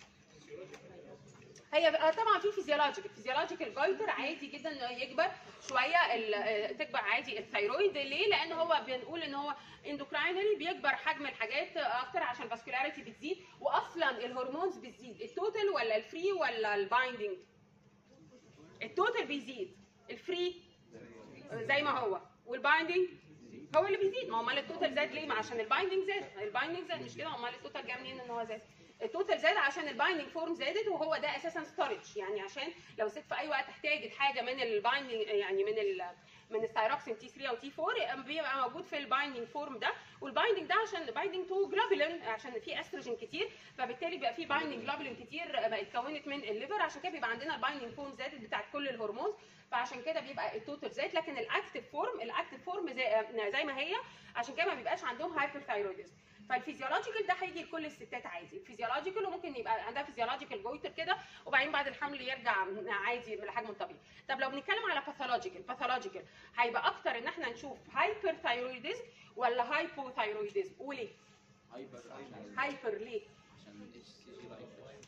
هي آه طبعا في فيزيولوجيكال فيزيولوجيكال جويتر عادي جدا انه يكبر شويه ال- آه، تكبر عادي الثايرويد ليه؟ لان هو بنقول ان هو اندوكراينري بيكبر حجم الحاجات اكتر عشان الفاسكولاريتي بتزيد واصلا الهرمونز بتزيد التوتال ولا الفري ولا البايندنج؟ التوتال بيزيد الفري زي ما هو والبايندنج هو اللي بيزيد ما هو امال التوتال زاد ليه؟ ما عشان البايندنج زاد البايندنج زاد مش كده امال التوتال جه منين ان هو زاد التوتال زاد عشان البايندنج فورم زادت وهو ده اساسا ستورج يعني عشان لو الست في اي وقت احتاجت حاجه من البايندنج يعني من ال من الثايروكسين تي 3 او تي 4 بيبقى موجود في البايندنج فورم ده والبايندنج ده عشان بايندنج تو جلوبولين عشان في استروجين كتير فبالتالي بيبقى في بايندنج جلوبولين كتير بقى اتكونت من الليفر عشان كده بيبقى عندنا البايندنج فورم زادت بتاعت كل الهرمونز فعشان كده بيبقى التوتال زاد لكن الاكتف فورم الاكتف فورم زي, زي ما هي عشان كده ما بيبقاش عندهم هايبرثايرويدزم فالفيزيولوجيكال ده هيجي لكل الستات عادي الفيزيولوجيكال وممكن يبقى عندها فيزيولوجيكال جويتر كده وبعدين بعد الحمل يرجع عادي لحجمه الطبيعي طب لو بنتكلم على باثولوجيكال باثولوجيكال هيبقى اكتر ان احنا نشوف هايبرثايرويدزم ولا هايبوثايرويدزم وليه هايبر عشان هايبر ليه عشان الاتش سي جي ضعيف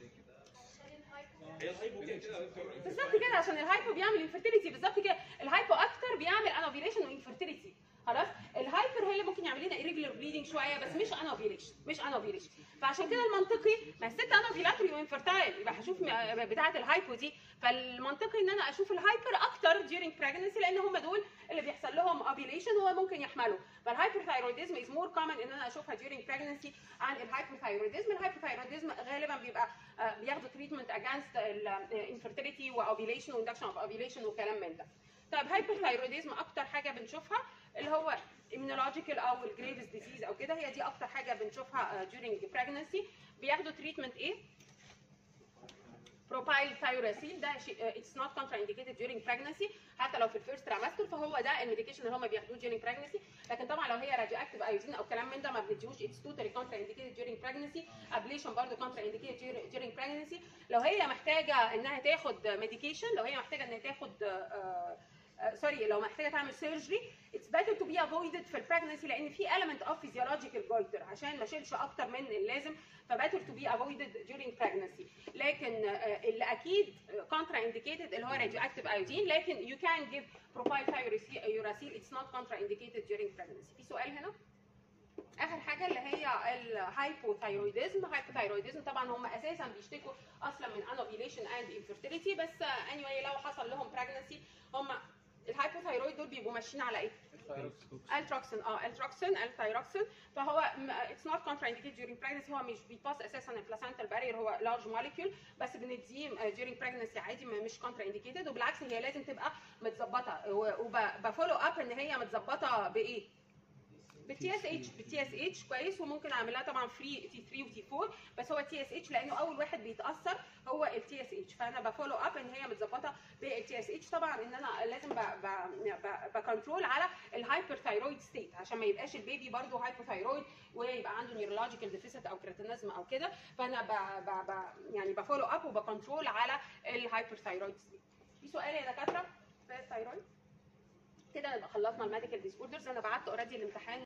هي الهايبو كده كده يا دكتور. بالظبط كده عشان الهايبو بيعمل انفيرتيليتي بالظبط كده الهايبو اكتر بيعمل انوفيليشن وانفيرتيليتي خلاص الهايبر هي اللي ممكن يعمل لنا irregular bleeding شويه بس مش انوفيليشن مش انوفيليشن فعشان كده المنطقي ما الست انوفيلاتوري وانفيرتايل يبقى هشوف م- بتاعه الهايبو دي فالمنطقي ان انا اشوف الهايبر اكتر during pregnancy لان هم دول اللي بيحصل لهم ovulation وممكن يحملوا فالهايبرثايروديزم از مور كومن ان انا اشوفها during pregnancy عن الهايبرثايروديزم الهايبرثايروديزم غالبا بيبقى آه، بياخدوا تريتمنت اجانست الانفيرتيليتي واوفيليشن واندكشن اوف اوفيليشن وكلام من ده طيب هايبرثايروديزم اكتر حاجه بنشوفها اللي هو immunological او الجريفز ديزيز او كده هي دي اكتر حاجه بنشوفها آه، during pregnancy بياخدوا تريتمنت ايه بروبايل ثايوراسيل ده شيء اتس نوت كونترا انديكيتد during pregnancy حتى لو في الفيرست تريمستر فهو ده الميديكيشن اللي هم بياخدوه during pregnancy لكن طبعا لو هي راديو اكتيف ايودين او كلام من ده ما بنديهوش اتس توتالي كونترا انديكيتد during pregnancy ابليشن برضه كونترا انديكيتد during pregnancy لو هي محتاجه انها تاخد ميديكيشن لو هي محتاجه انها تاخد سوري لو محتاجه تعمل سيرجري اتس better تو بي افويدد في البريجنسي لان في element اوف physiological جويتر عشان ما اشيلش اكتر من اللازم فباتر تو بي افويدد during pregnancy لكن آه، اللي اكيد كونترا انديكيتد اللي هو راديو اكتيف ايودين لكن يو كان جيف بروبايل ثايوراسيل اتس نوت كونترا انديكيتد during pregnancy في سؤال هنا اخر حاجه الهايبوثايرويدزم هايبوثايرويدزم طبعا هم اساسا بيشتكوا اصلا من انوبيليشن اند انفيرتيليتي بس اني anyway لو حصل لهم pregnancy هم الهايبوثايرويد دول بيبقوا ماشيين على ايه؟ التروكسين اه التروكسين الثايروكسين فهو اتس نوت كونترا انديكيت during pregnancy هو مش بيباس اساسا البلاسنتال بارير هو لارج موليكيول بس بنديه آه، during pregnancy عادي ما- مش كونترا انديكيتد وبالعكس هي لازم تبقى متظبطه وبفولو اب ان هي متظبطه بايه؟ بالتي اس اتش بالتي اس اتش كويس وممكن اعملها طبعا فري تي 3 وتي 4 بس هو تي اس اتش لانه اول واحد بيتاثر هو التي اس اتش فانا بفولو اب ان هي متظبطه بالتي اس اتش طبعا ان انا لازم ب- ب- ب- بكنترول على الهايبر ثايرويد ستيت عشان ما يبقاش البيبي برضه هايبوثايرويد ويبقى عنده نيورولوجيكال ديفيسيت او كريتينيزم او كده فانا ب ب ب يعني بفولو اب وبكنترول على الهايبر ثايرويد ستيت في سؤال يا دكاتره في الثايرويد كده نبقى خلصنا الميديكال ديس اوردرز انا بعت اوريدي الامتحان